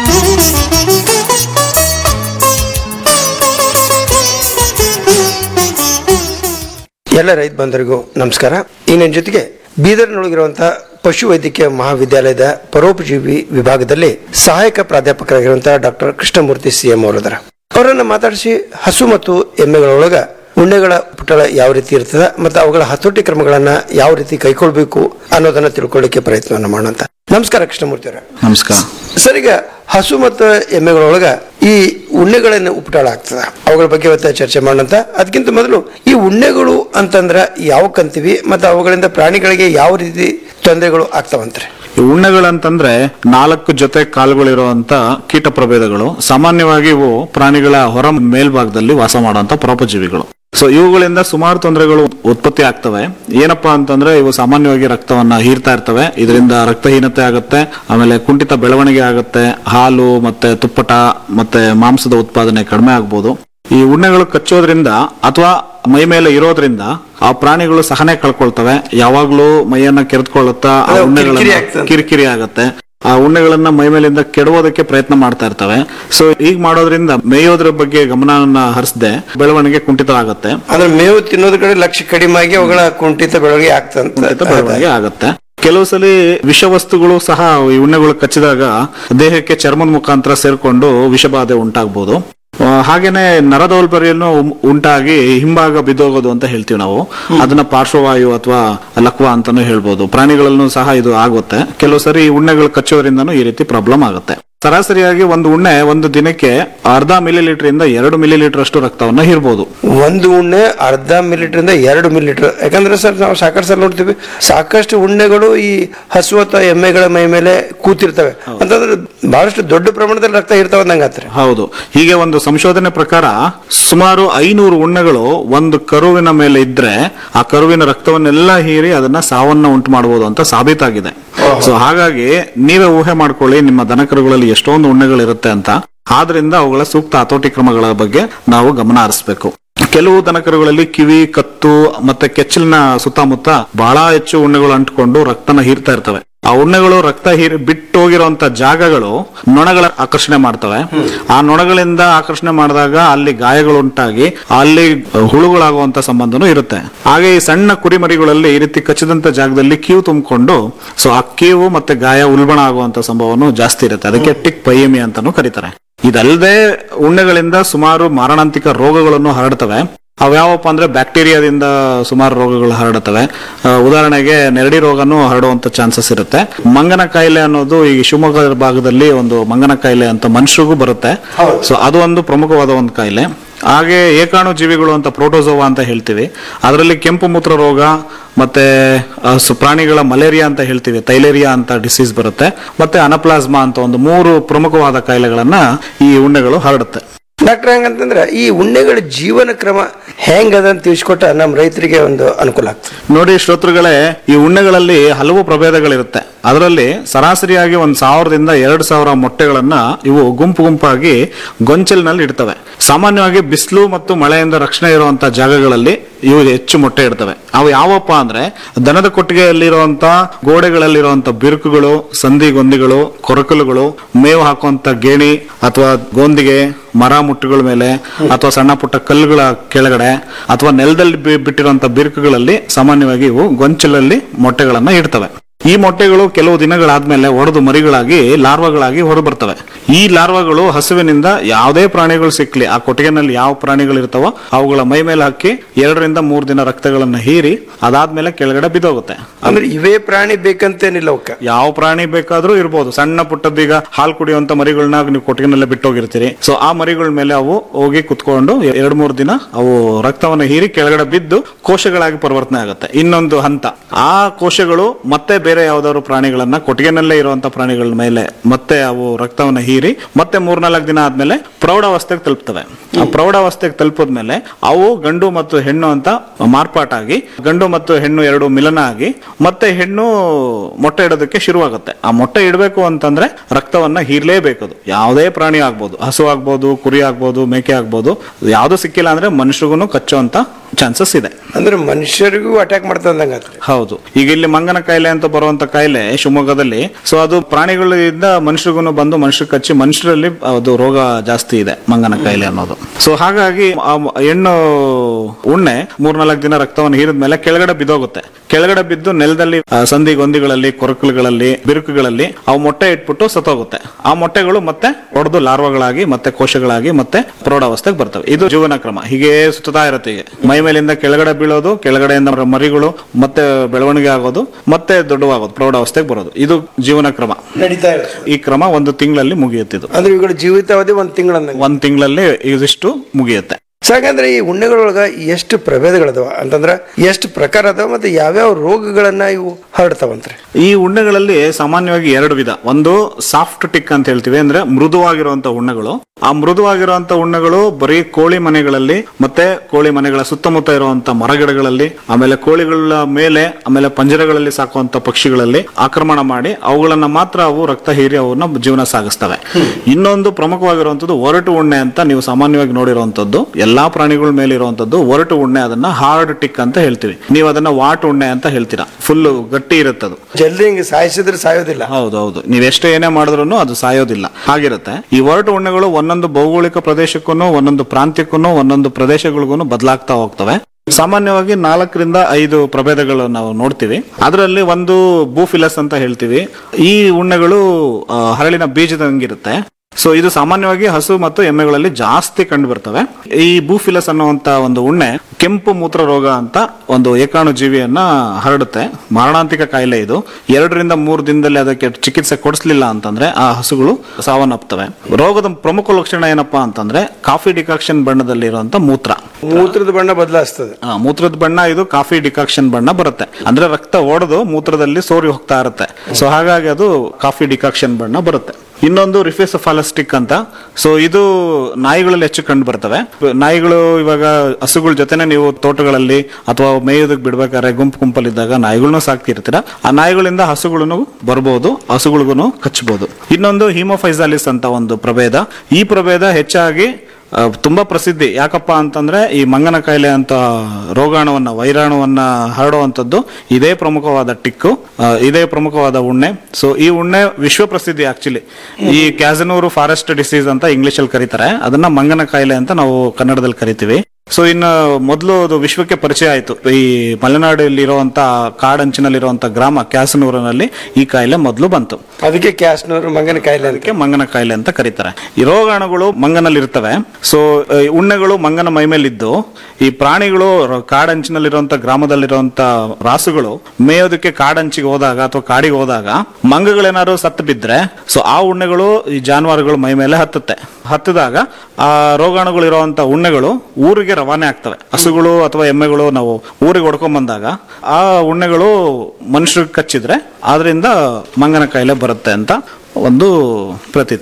ಎಲ್ಲ ರೈತ ಬಂಧುರಿಗೂ ನಮಸ್ಕಾರ ಈ ನನ್ನ ಜೊತೆಗೆ ಬೀದರ್ನೊಳಗಿರುವಂತಹ ಪಶು ವೈದ್ಯಕೀಯ ಮಹಾವಿದ್ಯಾಲಯದ ಪರೋಪಜೀವಿ ವಿಭಾಗದಲ್ಲಿ ಸಹಾಯಕ ಪ್ರಾಧ್ಯಾಪಕರಾಗಿರುವಂತಹ ಡಾಕ್ಟರ್ ಕೃಷ್ಣಮೂರ್ತಿ ಸಿಎಂ ಅವರಿದ್ದಾರೆ ಅವರನ್ನ ಮಾತಾಡಿಸಿ ಹಸು ಮತ್ತು ಎಮ್ಮೆಗಳೊಳಗ ಉಣ್ಣೆಗಳ ಪುಟಳ ಯಾವ ರೀತಿ ಇರ್ತದ ಮತ್ತು ಅವುಗಳ ಹತೋಟಿ ಕ್ರಮಗಳನ್ನ ಯಾವ ರೀತಿ ಕೈಗೊಳ್ಬೇಕು ಅನ್ನೋದನ್ನ ತಿಳ್ಕೊಳ್ಳಿಕ್ಕೆ ಪ್ರಯತ್ನವನ್ನ ಮಾಡೋಣ ನಮಸ್ಕಾರ ಕೃಷ್ಣಮೂರ್ತಿ ಅವರ ನಮಸ್ಕಾರ ಸರ್ ಈಗ ಹಸು ಮತ್ತು ಎಮ್ಮೆಗಳೊಳಗ ಈ ಉಣ್ಣೆಗಳನ್ನು ಉಪಟಾಳ ಆಗ್ತದ ಅವುಗಳ ಬಗ್ಗೆ ಇವತ್ತು ಚರ್ಚೆ ಮಾಡೋಣ ಅದಕ್ಕಿಂತ ಮೊದಲು ಈ ಉಣ್ಣೆಗಳು ಅಂತಂದ್ರ ಯಾವ ಕಂತೀವಿ ಮತ್ತು ಅವುಗಳಿಂದ ಪ್ರಾಣಿಗಳಿಗೆ ಯಾವ ರೀತಿ ತೊಂದರೆಗಳು ಆಗ್ತಾವಂತ್ರಿ ಈ ಉಣ್ಣೆಗಳಂತಂದ್ರೆ ನಾಲ್ಕು ಜೊತೆ ಕಾಲುಗಳಿರುವಂತ ಕೀಟ ಪ್ರಭೇದಗಳು ಸಾಮಾನ್ಯವಾಗಿ ಇವು ಪ್ರಾಣಿಗಳ ಹೊರ ಮೇಲ್ಭಾಗದಲ್ಲಿ ವಾಸ ಮಾಡುವಂತ ಪರೋಪಜೀವಿಗಳು ಸೊ ಇವುಗಳಿಂದ ಸುಮಾರು ತೊಂದರೆಗಳು ಉತ್ಪತ್ತಿ ಆಗ್ತವೆ ಏನಪ್ಪಾ ಅಂತಂದ್ರೆ ಇವು ಸಾಮಾನ್ಯವಾಗಿ ರಕ್ತವನ್ನ ಹೀರ್ತಾ ಇರ್ತವೆ ಇದರಿಂದ ರಕ್ತಹೀನತೆ ಆಗುತ್ತೆ ಆಮೇಲೆ ಕುಂಠಿತ ಬೆಳವಣಿಗೆ ಆಗುತ್ತೆ ಹಾಲು ಮತ್ತೆ ತುಪ್ಪಟ ಮತ್ತೆ ಮಾಂಸದ ಉತ್ಪಾದನೆ ಕಡಿಮೆ ಆಗ್ಬೋದು ಈ ಉಣ್ಣೆಗಳು ಕಚ್ಚೋದ್ರಿಂದ ಅಥವಾ ಮೈ ಮೇಲೆ ಇರೋದ್ರಿಂದ ಆ ಪ್ರಾಣಿಗಳು ಸಹನೆ ಕಳ್ಕೊಳ್ತವೆ ಯಾವಾಗ್ಲೂ ಮೈಯನ್ನ ಕೆರೆದುಕೊಳ್ಳುತ್ತಾ ಆ ಅದು ಉಣ್ಣೆಗಳನ್ನ ಕಿರಿಕಿರಿ ಆಗ್ತದೆ. ಕಿರಿಕಿರಿ ಆಗತ್ತೆ ಆ ಉಣ್ಣೆಗಳನ್ನ ಮೈ ಮೇಲಿಂದ ಕೆಡವೋದಕ್ಕೆ ಪ್ರಯತ್ನ ಮಾಡ್ತಾ ಇರ್ತವೆ ಸೊ ಈಗ ಮಾಡೋದ್ರಿಂದ ಮೇಯೋದ್ರ ಬಗ್ಗೆ ಗಮನವನ್ನ ಹರಿಸದೆ ಬೆಳವಣಿಗೆ ಕುಂಠಿತ ಆಗತ್ತೆ ಅಂದ್ರೆ ಮೇವು ತಿನ್ನೋದ್ರ ಕಡೆ ಲಕ್ಷ್ಯ ಕಡಿಮೆ ಆಗಿ ಅವುಗಳ ಕುಂಠಿತ ಬೆಳವಣಿಗೆ ಆಗ್ತಂತ ಕುಂಠಿತ ಬೆಳವಣಿಗೆ ಆಗತ್ತೆ ಕೆಲವು ಸಲ ವಿಷವಸ್ತುಗಳು ಸಹ ಈ ಉಣ್ಣೆಗಳು ಕಚ್ಚಿದಾಗ ದೇಹಕ್ಕೆ ಚರ್ಮದ ಮುಖಾಂತರ ಸೇರ್ಕೊಂಡು ವಿಷಬಾಧೆ ಉಂಟಾಗಬಹುದು ಆ, ಹಾಗೇನೆ ನರದೌಲ್ಬರ್ಯನ್ನು ಉಂ- ಉಂಟಾಗಿ ಹಿಂಭಾಗ ಬಿದ್ದೋಗೋದು ಅಂತ ಹೇಳ್ತೀವಿ ನಾವು ಅದನ್ನ ಪಾರ್ಶ್ವವಾಯು ಅಥವಾ ಲಕ್ವ ಅಂತಾನು ಹೇಳ್ಬೋದು ಪ್ರಾಣಿಗಳಲ್ಲೂ ಸಹ ಇದು ಆಗುತ್ತೆ ಕೆಲವು ಸರಿ ಈ ಉಣ್ಣೆಗಳು ಕಚ್ಚೋದ್ರಿಂದನೂ ಈ ರೀತಿ ಪ್ರಾಬ್ಲಮ್ ಆಗುತ್ತೆ ಸರಾಸರಿಯಾಗಿ ಒಂದು ಉಣ್ಣೆ ಒಂದು ದಿನಕ್ಕೆ ಅರ್ಧ ಮಿಲಿ ಲೀಟರ್ ಇಂದ ಎರಡು ಮಿಲಿ ಲೀಟರ್ ಅಷ್ಟು ರಕ್ತವನ್ನ ಹೀರ್ಬೋದು ಒಂದು ಉಣ್ಣೆ ಅರ್ಧ ಮಿಲಿಟರ್ ಇಂದ ಎರಡು ಮಿಲಿಟರ್ ಯಾಕಂದ್ರೆ ಸರ್ ನಾವು ಸಾಕಷ್ಟು ಸಲ ನೋಡ್ತೀವಿ ಸಾಕಷ್ಟು ಉಣ್ಣೆಗಳು ಈ ಹಸು ಅಥವಾ ಎಮ್ಮೆಗಳ ಮೈ ಮೇಲೆ ಕೂತಿರ್ತವೆ ಅಂತಂದ್ರೆ ಬಹಳಷ್ಟು ದೊಡ್ಡ ಪ್ರಮಾಣದಲ್ಲಿ ರಕ್ತ ಇರ್ತಾವ ಅಂದಂಗಾತ್ರಿ ಹೌದು ಹೀಗೆ ಒಂದು ಸಂಶೋಧನೆ ಪ್ರಕಾರ ಸುಮಾರು ಐನೂರು ಉಣ್ಣೆಗಳು ಒಂದು ಕರುವಿನ ಮೇಲೆ ಇದ್ರೆ ಆ ಕರುವಿನ ರಕ್ತವನ್ನೆಲ್ಲ ಹೀರಿ ಅದನ್ನ ಸಾವನ್ನ ಉಂಟು ಮಾಡಬಹುದು ಅಂತ ಸಾಬೀತಾಗಿದೆ ಸೊ ಹಾಗಾಗಿ ನೀವೇ ಊಹೆ ಮಾಡ್ಕೊಳ್ಳಿ ನಿಮ್ಮ ದನಕರುಗಳಲ್ಲಿ ಎಷ್ಟೊಂದು ಉಣ್ಣೆಗಳು ಇರುತ್ತೆ ಅಂತ ಆದ್ರಿಂದ ಅವುಗಳ ಸೂಕ್ತ ಹತೋಟಿ ಕ್ರಮಗಳ ಬಗ್ಗೆ ನಾವು ಗಮನ ಹರಿಸಬೇಕು ಕೆಲವು ದನಕರುಗಳಲ್ಲಿ ಕಿವಿ ಕತ್ತು ಮತ್ತೆ ಕೆಚ್ಚಲಿನ ಸುತ್ತಮುತ್ತ ಬಹಳ ಹೆಚ್ಚು ಉಣ್ಣೆಗಳು ಅಂಟ್ಕೊಂಡು ರಕ್ತನ ಹೀರ್ತಾ ಇರ್ತವೆ ಆ ಉಣ್ಣೆಗಳು ರಕ್ತ ಹೀರಿ ಬಿಟ್ಟೋಗಿರುವಂತ ಜಾಗಗಳು ನೊಣಗಳ ಆಕರ್ಷಣೆ ಮಾಡ್ತವೆ ಆ ನೊಣಗಳಿಂದ ಆಕರ್ಷಣೆ ಮಾಡಿದಾಗ ಅಲ್ಲಿ ಗಾಯಗಳುಂಟಾಗಿ ಅಲ್ಲಿ ಹುಳುಗಳಾಗುವಂತ ಸಂಬಂಧನೂ ಇರುತ್ತೆ ಹಾಗೆ ಈ ಸಣ್ಣ ಕುರಿಮರಿಗಳಲ್ಲಿ ಈ ರೀತಿ ಕಚ್ಚಿದಂತ ಜಾಗದಲ್ಲಿ ಕೀವು ತುಂಬಿಕೊಂಡು ಸೊ ಆ ಕೀವು ಮತ್ತೆ ಗಾಯ ಉಲ್ಬಣ ಆಗುವಂತ ಸಂಭವನೂ ಜಾಸ್ತಿ ಇರುತ್ತೆ ಅದಕ್ಕೆ ಟಿಕ್ ಪೈಯಮಿ ಅಂತಾನು ಕರೀತಾರೆ ಇದಲ್ಲದೆ ಉಣ್ಣೆಗಳಿಂದ ಸುಮಾರು ಮಾರಣಾಂತಿಕ ರೋಗಗಳನ್ನು ಹರಡ್ತವೆ ಅವ್ಯಾವಪ್ಪ ಅಂದ್ರೆ ಬ್ಯಾಕ್ಟೀರಿಯಾದಿಂದ ಸುಮಾರು ರೋಗಗಳು ಹರಡುತ್ತವೆ ಆ, ಉದಾಹರಣೆಗೆ ನೆರಡಿ ರೋಗನೂ ಹರಡುವಂತ ಚಾನ್ಸಸ್ ಇರುತ್ತೆ ಮಂಗನ ಕಾಯಿಲೆ ಅನ್ನೋದು ಈ ಶಿವಮೊಗ್ಗ ಭಾಗದಲ್ಲಿ ಒಂದು ಮಂಗನ ಕಾಯಿಲೆ ಅಂತ ಮನುಷ್ಯರಿಗೂ ಬರುತ್ತೆ ಸೊ ಅದು ಒಂದು ಪ್ರಮುಖವಾದ ಒಂದು ಕಾಯಿಲೆ ಹಾಗೆ ಏಕಾಣು ಜೀವಿಗಳು ಅಂತ ಪ್ರೋಟೋಸೋವಾ ಅಂತ ಹೇಳ್ತೀವಿ ಅದರಲ್ಲಿ ಕೆಂಪು ಮೂತ್ರ ರೋಗ ಮತ್ತೆ ಆ, ಸು- ಪ್ರಾಣಿಗಳ ಮಲೇರಿಯಾ ಅಂತ ಹೇಳ್ತೀವಿ ತೈಲೇರಿಯಾ ಅಂತ ಡಿಸೀಸ್ ಬರುತ್ತೆ ಮತ್ತೆ ಅನಪ್ಲಾಸ್ಮಾ ಅಂತ ಒಂದು ಮೂರು ಪ್ರಮುಖವಾದ ಕಾಯಿಲೆಗಳನ್ನ ಈ ಉಣ್ಣೆಗಳು ಹರಡುತ್ತೆ ಡಾಕ್ಟರ್ ಹಂಗಂತಂದ್ರೆ ಈ ಉಣ್ಣೆಗಳ ಜೀವನ ಕ್ರಮ ಹೆಂಗದ ಅಂತ ತಿಳಿಸ್ಕೊಟ್ಟ ನಮ್ಮ ರೈತರಿಗೆ ಒಂದು ಅನುಕೂಲ ಆಗ್ತದೆ ನೋಡಿ ಶ್ರೋತೃಗಳೇ ಈ ಉಣ್ಣೆಗಳಲ್ಲಿ ಹಲವು ಪ್ರಭೇದಗಳಿರುತ್ತೆ ಅದರಲ್ಲಿ ಸರಾಸರಿಯಾಗಿ ಒಂದ್ ಸಾವಿರದಿಂದ ಎರಡು ಸಾವಿರ ಮೊಟ್ಟೆಗಳನ್ನ ಇವು ಗುಂಪು ಗುಂಪಾಗಿ ಗೊಂಚಲಿನಲ್ಲಿ ಇಡ್ತವೆ ಸಾಮಾನ್ಯವಾಗಿ ಬಿಸಿಲು ಮತ್ತು ಮಳೆಯಿಂದ ರಕ್ಷಣೆ ಇರುವಂತ ಜಾಗಗಳಲ್ಲಿ ಇವು ಹೆಚ್ಚು ಮೊಟ್ಟೆ ಇಡ್ತವೆ ಅವು ಯಾವಪ್ಪ ಅಂದ್ರೆ ದನದ ಕೊಟ್ಟಿಗೆಯಲ್ಲಿರುವಂತ ಗೋಡೆಗಳಲ್ಲಿರುವಂತ ಬಿರುಕುಗಳು ಸಂಧಿ ಗೊಂದಿಗಳು ಕೊರಕಲುಗಳು ಮೇವು ಹಾಕುವಂತ ಗೇಣಿ ಅಥವಾ ಗೊಂದಿಗೆ ಮರ ಮುಟ್ಟುಗಳ ಮೇಲೆ ಅಥವಾ ಸಣ್ಣ ಪುಟ್ಟ ಕಲ್ಲುಗಳ ಕೆಳಗಡೆ ಅಥವಾ ನೆಲದಲ್ಲಿ ಬಿ- ಬಿಟ್ಟಿರುವಂತ ಬಿರುಕುಗಳಲ್ಲಿ ಸಾಮಾನ್ಯವಾಗಿ ಇವು ಗೊಂಚಲಲ್ಲಿ ಮೊಟ್ಟೆಗಳನ್ನ ಇಡ್ತವೆ ಈ ಮೊಟ್ಟೆಗಳು ಕೆಲವು ದಿನಗಳಾದ್ಮೇಲೆ ಒಡೆದು ಮರಿಗಳಾಗಿ ಲಾರ್ವಾಗಳಾಗಿ ಹೊರಬರ್ತವೆ ಈ ಲಾರ್ವಾಗಳು ಹಸುವಿನಿಂದ ಯಾವುದೇ ಪ್ರಾಣಿಗಳು ಸಿಕ್ಲಿ ಆ ಕೊಟ್ಟಿಗೆನಲ್ಲಿ ಯಾವ ಪ್ರಾಣಿಗಳು ಇರ್ತಾವೋ ಅವುಗಳ ಮೈ ಮೇಲೆ ಹಾಕಿ ಎರಡರಿಂದ ಮೂರು ದಿನ ರಕ್ತಗಳನ್ನ ಹೀರಿ ಅದಾದ್ಮೇಲೆ ಕೆಳಗಡೆ ಬಿದ್ದೋಗುತ್ತೆ ಅಂದ್ರೆ ಇವೇ ಪ್ರಾಣಿ ಬೇಕಂತೇನಿಲ್ಲ ಅವಕ್ಕ ಯಾವ ಪ್ರಾಣಿ ಬೇಕಾದ್ರೂ ಇರ್ಬೋದು ಸಣ್ಣ ಪುಟ್ಟದೀಗ ಹಾಲು ಕುಡಿಯುವಂತ ಮರಿಗಳನ್ನ ನೀವು ಕೊಟ್ಟಿಗೆನಲ್ಲೇ ಬಿಟ್ಟೋಗಿರ್ತೀರಿ ಸೊ ಆ ಮರಿಗಳ ಮೇಲೆ ಅವು ಹೋಗಿ ಕುತ್ಕೊಂಡು ಎರಡ್ ಮೂರು ದಿನ ಅವು ರಕ್ತವನ್ನು ಹೀರಿ ಕೆಳಗಡೆ ಬಿದ್ದು ಕೋಶಗಳಾಗಿ ಪರಿವರ್ತನೆ ಆಗುತ್ತೆ ಇನ್ನೊಂದು ಹಂತ ಆ ಕೋಶಗಳು ಮತ್ತೆ ಬೇರೆ ಯಾವ್ದಾದ್ರು ಪ್ರಾಣಿಗಳನ್ನ ಕೊಟ್ಟಿಗೆನಲ್ಲೇ ಇರುವಂತ ಪ್ರಾಣಿಗಳ ಮೇಲೆ ಮತ್ತೆ ಅವು ರಕ್ತವನ್ನು ಹೀರಿ ಮತ್ತೆ ಮೂರ್ನಾಲ್ಕು ದಿನ ಆದ್ಮೇಲೆ ಪ್ರೌಢಾವಸ್ಥೆಗೆ ತಲುಪ್ತವೆ ಆ ಪ್ರೌಢಾವಸ್ಥೆಗೆ ತಲುಪಿದ್ಮೇಲೆ ಅವು ಗಂಡು ಮತ್ತು ಹೆಣ್ಣು ಅಂತ ಮಾರ್ಪಾಟಾಗಿ ಗಂಡು ಮತ್ತು ಹೆಣ್ಣು ಎರಡು ಮಿಲನ ಆಗಿ ಮತ್ತೆ ಹೆಣ್ಣು ಮೊಟ್ಟೆ ಇಡೋದಕ್ಕೆ ಶುರುವಾಗುತ್ತೆ ಆ ಮೊಟ್ಟೆ ಇಡಬೇಕು ಅಂತಂದ್ರೆ ರಕ್ತವನ್ನ ಹೀರ್ಲೇಬೇಕು ಅದು ಯಾವುದೇ ಪ್ರಾಣಿ ಆಗ್ಬೋದು ಹಸು ಆಗ್ಬೋದು ಕುರಿ ಆಗ್ಬೋದು ಮೇಕೆ ಆಗ್ಬೋದು ಯಾವ್ದು ಸಿಕ್ಕಿಲ್ಲ ಅಂದ್ರೆ ಮನುಷ್ಯರಿಗೂ ಕಚ್ಚುವಂತ ಚಾನ್ಸಸ್ ಇದೆ ಅಂದ್ರೆ ಮನುಷ್ಯರಿಗೂ ಅಟ್ಯಾಕ್ ಮಾಡ್ತಂದಂಗ ಹೌದು ಈಗ ಇಲ್ಲಿ ಮಂಗನ ಕಾಯಿಲೆ ಅಂತ ಬರುವಂತ ಕಾಯಿಲೆ ಶಿವಮೊಗ್ಗದಲ್ಲಿ ಸೊ ಅದು ಪ್ರಾಣಿಗಳಿಂದ ಮನುಷ್ಯರಿಗೂ ಬಂದು ಮನುಷ್ಯ ಕಚ್ಚಿ ಮನುಷ್ಯರಲ್ಲಿ ಅದು ರೋಗ ಜಾಸ್ತಿ ಇದೆ ಮಂಗನ ಕಾಯಿಲೆ ಅನ್ನೋದು ಸೊ ಹಾಗಾಗಿ ಆ ಮ- ಹೆಣ್ಣು ಉಣ್ಣೆ ಮೂರ್ನಾಲ್ಕು ದಿನ ರಕ್ತವನ್ನು ಹೀರಿದ ಮೇಲೆ ಕೆಳಗಡೆ ಬಿದ್ದೋಗುತ್ತೆ ಕೆಳಗಡೆ ಬಿದ್ದು ನೆಲದಲ್ಲಿ ಆ, ಸಂಧಿ ಗೊಂದಿಗಳಲ್ಲಿ ಕೊರಕಲುಗಳಲ್ಲಿ ಬಿರುಕುಗಳಲ್ಲಿ ಅವು ಮೊಟ್ಟೆ ಇಟ್ಬಿಟ್ಟು ಸತ್ತೋಗುತ್ತೆ ಆ ಮೊಟ್ಟೆಗಳು ಮತ್ತೆ ಒಡೆದು ಲಾರ್ವಗಳಾಗಿ ಮತ್ತೆ ಕೋಶಗಳಾಗಿ ಮತ್ತೆ ಪ್ರೌಢಾವಸ್ಥೆಗೆ ಬರ್ತವೆ ಇದು ಜೀವನ ಕ್ರಮ ಹೀಗೆ ಸುತ್ತಾ ಇರುತ್ತೆ ಹೀಗೆ ಮೈ ಮೇಲಿಂದ ಕೆಳಗಡೆ ಬೀಳೋದು ಕೆಳಗಡೆಯಿಂದ ಮರಿಗಳು ಮತ್ತೆ ಬೆಳವಣಿಗೆ ಆಗೋದು ಮತ್ತೆ ದೊಡ್ಡವಾಗೋದು ಪ್ರೌಢಾವಸ್ಥೆಗೆ ಬರೋದು ಇದು ಜೀವನ ಕ್ರಮ ನಡೀತಾ ಇರುತ್ತೆ ಈ ಕ್ರಮ ಒಂದು ತಿಂಗಳಲ್ಲಿ ಮುಗಿಯುತ್ತಿದ್ದು ಅಂದ್ರೆ ಇವುಗಳ ಜೀವಿತಾವಧಿ ಒಂದ್ ತಿಂಗಳಂದಂಗ ಒಂದ್ ತಿಂಗಳಲ್ಲಿ ಇದಿಷ್ಟು ಮುಗಿಯುತ್ತೆ ಸಾಕಂದ್ರೆ ಈ ಉಣ್ಣೆಗಳೊಳಗ ಎಷ್ಟು ಪ್ರಭೇದಗಳದಾವ ಅಂತಂದ್ರ ಎಷ್ಟು ಪ್ರಕಾರ ಅದಾವ ಮತ್ತೆ ಯಾವ್ಯಾವ ರೋಗಗಳನ್ನ ಇವು ಹರಡ್ತಾವಂತ್ರಿ ಈ ಉಣ್ಣೆಗಳಲ್ಲಿ ಸಾಮಾನ್ಯವಾಗಿ ಎರಡು ವಿಧ ಒಂದು ಸಾಫ್ಟ್ ಟಿಕ್ ಅಂತ ಹೇಳ್ತೀವಿ ಅಂದ್ರೆ ಮೃದುವಾಗಿರುವಂತ ಉಣ್ಣೆಗಳು ಆ ಮೃದುವಾಗಿರುವಂತ ಉಣ್ಣೆಗಳು ಬರೀ ಕೋಳಿ ಮನೆಗಳಲ್ಲಿ ಮತ್ತೆ ಕೋಳಿ ಮನೆಗಳ ಸುತ್ತಮುತ್ತ ಇರುವಂತ ಮರಗಿಡಗಳಲ್ಲಿ ಆಮೇಲೆ ಕೋಳಿಗಳ ಮೇಲೆ ಆಮೇಲೆ ಪಂಜರಗಳಲ್ಲಿ ಸಾಕುವಂತ ಪಕ್ಷಿಗಳಲ್ಲಿ ಆಕ್ರಮಣ ಮಾಡಿ ಅವುಗಳನ್ನ ಮಾತ್ರ ಅವು ರಕ್ತ ಹೀರಿ ಅವನ್ನ ಜೀವನ ಸಾಗಿಸ್ತವೆ ಇನ್ನೊಂದು ಪ್ರಮುಖವಾಗಿರುವಂತದ್ದು ಒರಟು ಉಣ್ಣೆ ಅಂತ ನೀವು ಸಾಮಾನ್ಯವಾಗಿ ನೋಡಿರುವಂತದ್ದು ಎಲ್ಲಾ ಪ್ರಾಣಿಗಳ ಮೇಲೆ ಇರುವಂತದ್ದು ಒರಟು ಉಣ್ಣೆ ಅದನ್ನ ಹಾರ್ಡ್ ಟಿಕ್ ಅಂತ ಹೇಳ್ತೀವಿ ನೀವು ಅದನ್ನ ವಾಟ್ ಉಣ್ಣೆ ಅಂತ ಹೇಳ್ತೀರಾ ಫುಲ್ ಗಟ್ಟಿ ಇರುತ್ತೆ ಅದು ಜಲ್ದಿ ಹಿಂಗೆ ಸಾಯಿಸಿದ್ರೆ ಸಾಯೋದಿಲ್ಲ ಹೌದು ಹೌದು ನೀವ್ ಎಷ್ಟೇ ಏನೇ ಮಾಡಿದ್ರು ಅದು ಸಾಯೋದಿಲ್ಲ ಹಾಗಿರುತ್ತೆ ಈ ಒರಟು ಉಣ್ಣೆಗಳು ಒಂದೊಂದು ಭೌಗೋಳಿಕ ಪ್ರದೇಶಕ್ಕೂ ಒಂದೊಂದು ಪ್ರಾಂತ್ಯಕ್ಕೂ ಒಂದೊಂದು ಪ್ರದೇಶಗಳಿಗೂ ಬದಲಾಗ್ತಾ ಹೋಗ್ತವೆ ಸಾಮಾನ್ಯವಾಗಿ ನಾಲ್ಕರಿಂದ ಐದು ಪ್ರಭೇದಗಳು ನಾವು ನೋಡ್ತೀವಿ ಅದರಲ್ಲಿ ಒಂದು ಬೂಫಿಲಸ್ ಅಂತ ಹೇಳ್ತೀವಿ ಈ ಉಣ್ಣೆಗಳು ಆ, ಹರಳಿನ ಬೀಜದಂಗಿರುತ್ತೆ ಸೊ ಇದು ಸಾಮಾನ್ಯವಾಗಿ ಹಸು ಮತ್ತು ಎಮ್ಮೆಗಳಲ್ಲಿ ಜಾಸ್ತಿ ಕಂಡು ಬರ್ತವೆ ಈ ಬೂಫಿಲಸ್ ಅನ್ನುವಂತ ಒಂದು ಉಣ್ಣೆ ಕೆಂಪು ಮೂತ್ರ ರೋಗ ಅಂತ ಒಂದು ಏಕಾಣು ಜೀವಿಯನ್ನ ಹರಡುತ್ತೆ ಮಾರಣಾಂತಿಕ ಕಾಯಿಲೆ ಇದು ಎರಡರಿಂದ ಮೂರು ದಿನದಲ್ಲಿ ಅದಕ್ಕೆ ಚಿಕಿತ್ಸೆ ಕೊಡಿಸ್ಲಿಲ್ಲ ಅಂತಂದ್ರೆ ಆ ಹಸುಗಳು ಸಾವನ್ನಪ್ತವೆ ರೋಗದ ಪ್ರಮುಖ ಲಕ್ಷಣ ಏನಪ್ಪಾ ಅಂತಂದ್ರೆ ಕಾಫಿ ಡಿಕಾಕ್ಷನ್ ಬಣ್ಣದಲ್ಲಿರುವಂತ ಮೂತ್ರ ಮೂತ್ರದ ಬಣ್ಣ ಬದಲಾಯಿಸ್ತದೆ ಆ, ಮೂತ್ರದ ಬಣ್ಣ ಇದು ಕಾಫಿ ಡಿಕಾಕ್ಷನ್ ಬಣ್ಣ ಬರುತ್ತೆ ಅಂದ್ರೆ ರಕ್ತ ಒಡೆದು ಮೂತ್ರದಲ್ಲಿ ಸೋರಿ ಹೋಗ್ತಾ ಇರುತ್ತೆ ಸೊ ಹಾಗಾಗಿ ಅದು ಕಾಫಿ ಡಿಕಾಕ್ಷನ್ ಬಣ್ಣ ಬರುತ್ತೆ ಇನ್ನೊಂದು ರಿಫೆಸಫಾಲಸ್ಟಿಕ್ ಅಂತ ಸೊ ಇದು ನಾಯಿಗಳಲ್ಲಿ ಹೆಚ್ಚು ಕಂಡು ಬರ್ತವೆ ನಾಯಿಗಳು ಇವಾಗ ಹಸುಗಳ ಜೊತೆನೆ ನೀವು ತೋಟಗಳಲ್ಲಿ ಅಥವಾ ಮೇಯೋದಕ್ಕೆ ಬಿಡ್ಬೇಕಾದ್ರೆ ಗುಂಪು ಗುಂಪಲ್ಲಿದ್ದಾಗ ನಾಯಿಗಳನ್ನೂ ಸಾಕ್ತಿರ್ತೀರ ಆ ನಾಯಿಗಳಿಂದ ಹಸುಗಳನ್ನು ಬರ್ಬೋದು ಹಸುಗಳಿಗೂ ಕಚ್ಚಬಹುದು ಇನ್ನೊಂದು ಹಿಮೋಫೈಸಾಲಿಸ್ ಅಂತ ಒಂದು ಪ್ರಭೇದ ಈ ಪ್ರಭೇದ ಹೆಚ್ಚಾಗಿ ಆ, ತುಂಬಾ ಪ್ರಸಿದ್ಧಿ ಯಾಕಪ್ಪ ಅಂತಂದ್ರೆ ಈ ಮಂಗನ ಕಾಯಿಲೆ ಅಂತ ರೋಗಾಣುವನ್ನ ವೈರಾಣುವನ್ನ ಹರಡುವಂತದ್ದು ಇದೇ ಪ್ರಮುಖವಾದ ಟಿಕ್ಕು ಆ, ಇದೇ ಪ್ರಮುಖವಾದ ಉಣ್ಣೆ ಸೊ ಈ ಉಣ್ಣೆ ವಿಶ್ವ ಪ್ರಸಿದ್ಧಿ ಆಕ್ಚುಲಿ ಈ ಕ್ಯಾಸನೂರು ಫಾರೆಸ್ಟ್ ಡಿಸೀಸ್ ಅಂತ ಇಂಗ್ಲಿಷ್ ಅಲ್ಲಿ ಕರೀತಾರೆ ಅದನ್ನ ಮಂಗನ ಕಾಯಿಲೆ ಅಂತ ನಾವು ಕನ್ನಡದಲ್ಲಿ ಕರಿತೀವಿ ಸೊ ಇನ್ನು ಮೊದಲು ಅದು ವಿಶ್ವಕ್ಕೆ ಪರಿಚಯ ಆಯಿತು ಈ ಮಲೆನಾಡಲ್ಲಿ ಇರುವಂತ ಕಾಡಂಚಿನಲ್ಲಿರುವಂತ ಗ್ರಾಮ ಕ್ಯಾಸನೂರಿನಲ್ಲಿ ಈ ಕಾಯಿಲೆ ಮೊದಲು ಬಂತು ಅದಕ್ಕೆ ಕ್ಯಾಸ್ನವರು ಮಂಗನ ಕಾಯಿಲೆ ಅಂತ ಅದಕ್ಕೆ ಮಂಗನ ಕಾಯಿಲೆ ಅಂತ ಕರೀತಾರೆ ಈ ರೋಗಾಣುಗಳು ಮಂಗನಲ್ಲಿ ಇರ್ತವೆ ಸೊ ಉಣ್ಣೆಗಳು ಮಂಗನ ಮೈ ಮೇಲಿದ್ದು ಈ ಪ್ರಾಣಿಗಳು ರ- ಕಾಡಂಚಿನಲ್ಲಿರುವಂತ ಗ್ರಾಮದಲ್ಲಿರುವಂತ ರಾಸುಗಳು ಮೇಯೋದಕ್ಕೆ ಕಾಡಂಚಿಗೆ ಹೋದಾಗ ಅಥವಾ ಕಾಡಿಗೆ ಹೋದಾಗ ಮಂಗಗಳೇನಾದ್ರು ಸತ್ತು ಬಿದ್ರೆ ಸೊ ಆ ಉಣ್ಣೆಗಳು ಈ ಜಾನುವಾರುಗಳ ಮೈ ಮೇಲೆ ಹತ್ತುತ್ತೆ ಹತ್ತಿದಾಗ ಆ ರೋಗಾಣುಗಳು ಇರುವಂತ ಉಣ್ಣೆಗಳು ಊರಿಗೆ ರವಾನೆ ಆಗ್ತವೆ ಹಸುಗಳು ಅಥವಾ ಎಮ್ಮೆಗಳು ನಾವು ಊರಿಗೆ ಹೊಡ್ಕೊಂಡ್ ಬಂದಾಗ ಆ ಉಣ್ಣೆಗಳು ಮನುಷ್ಯರಿಗೆ ಕಚ್ಚಿದ್ರೆ ಆದ್ರಿಂದ ಮಂಗನ ಕಾಯಿಲೆ ಬರುತ್ತೆ ಅಂತ ಒಂದು ಪ್ರತೀತಿ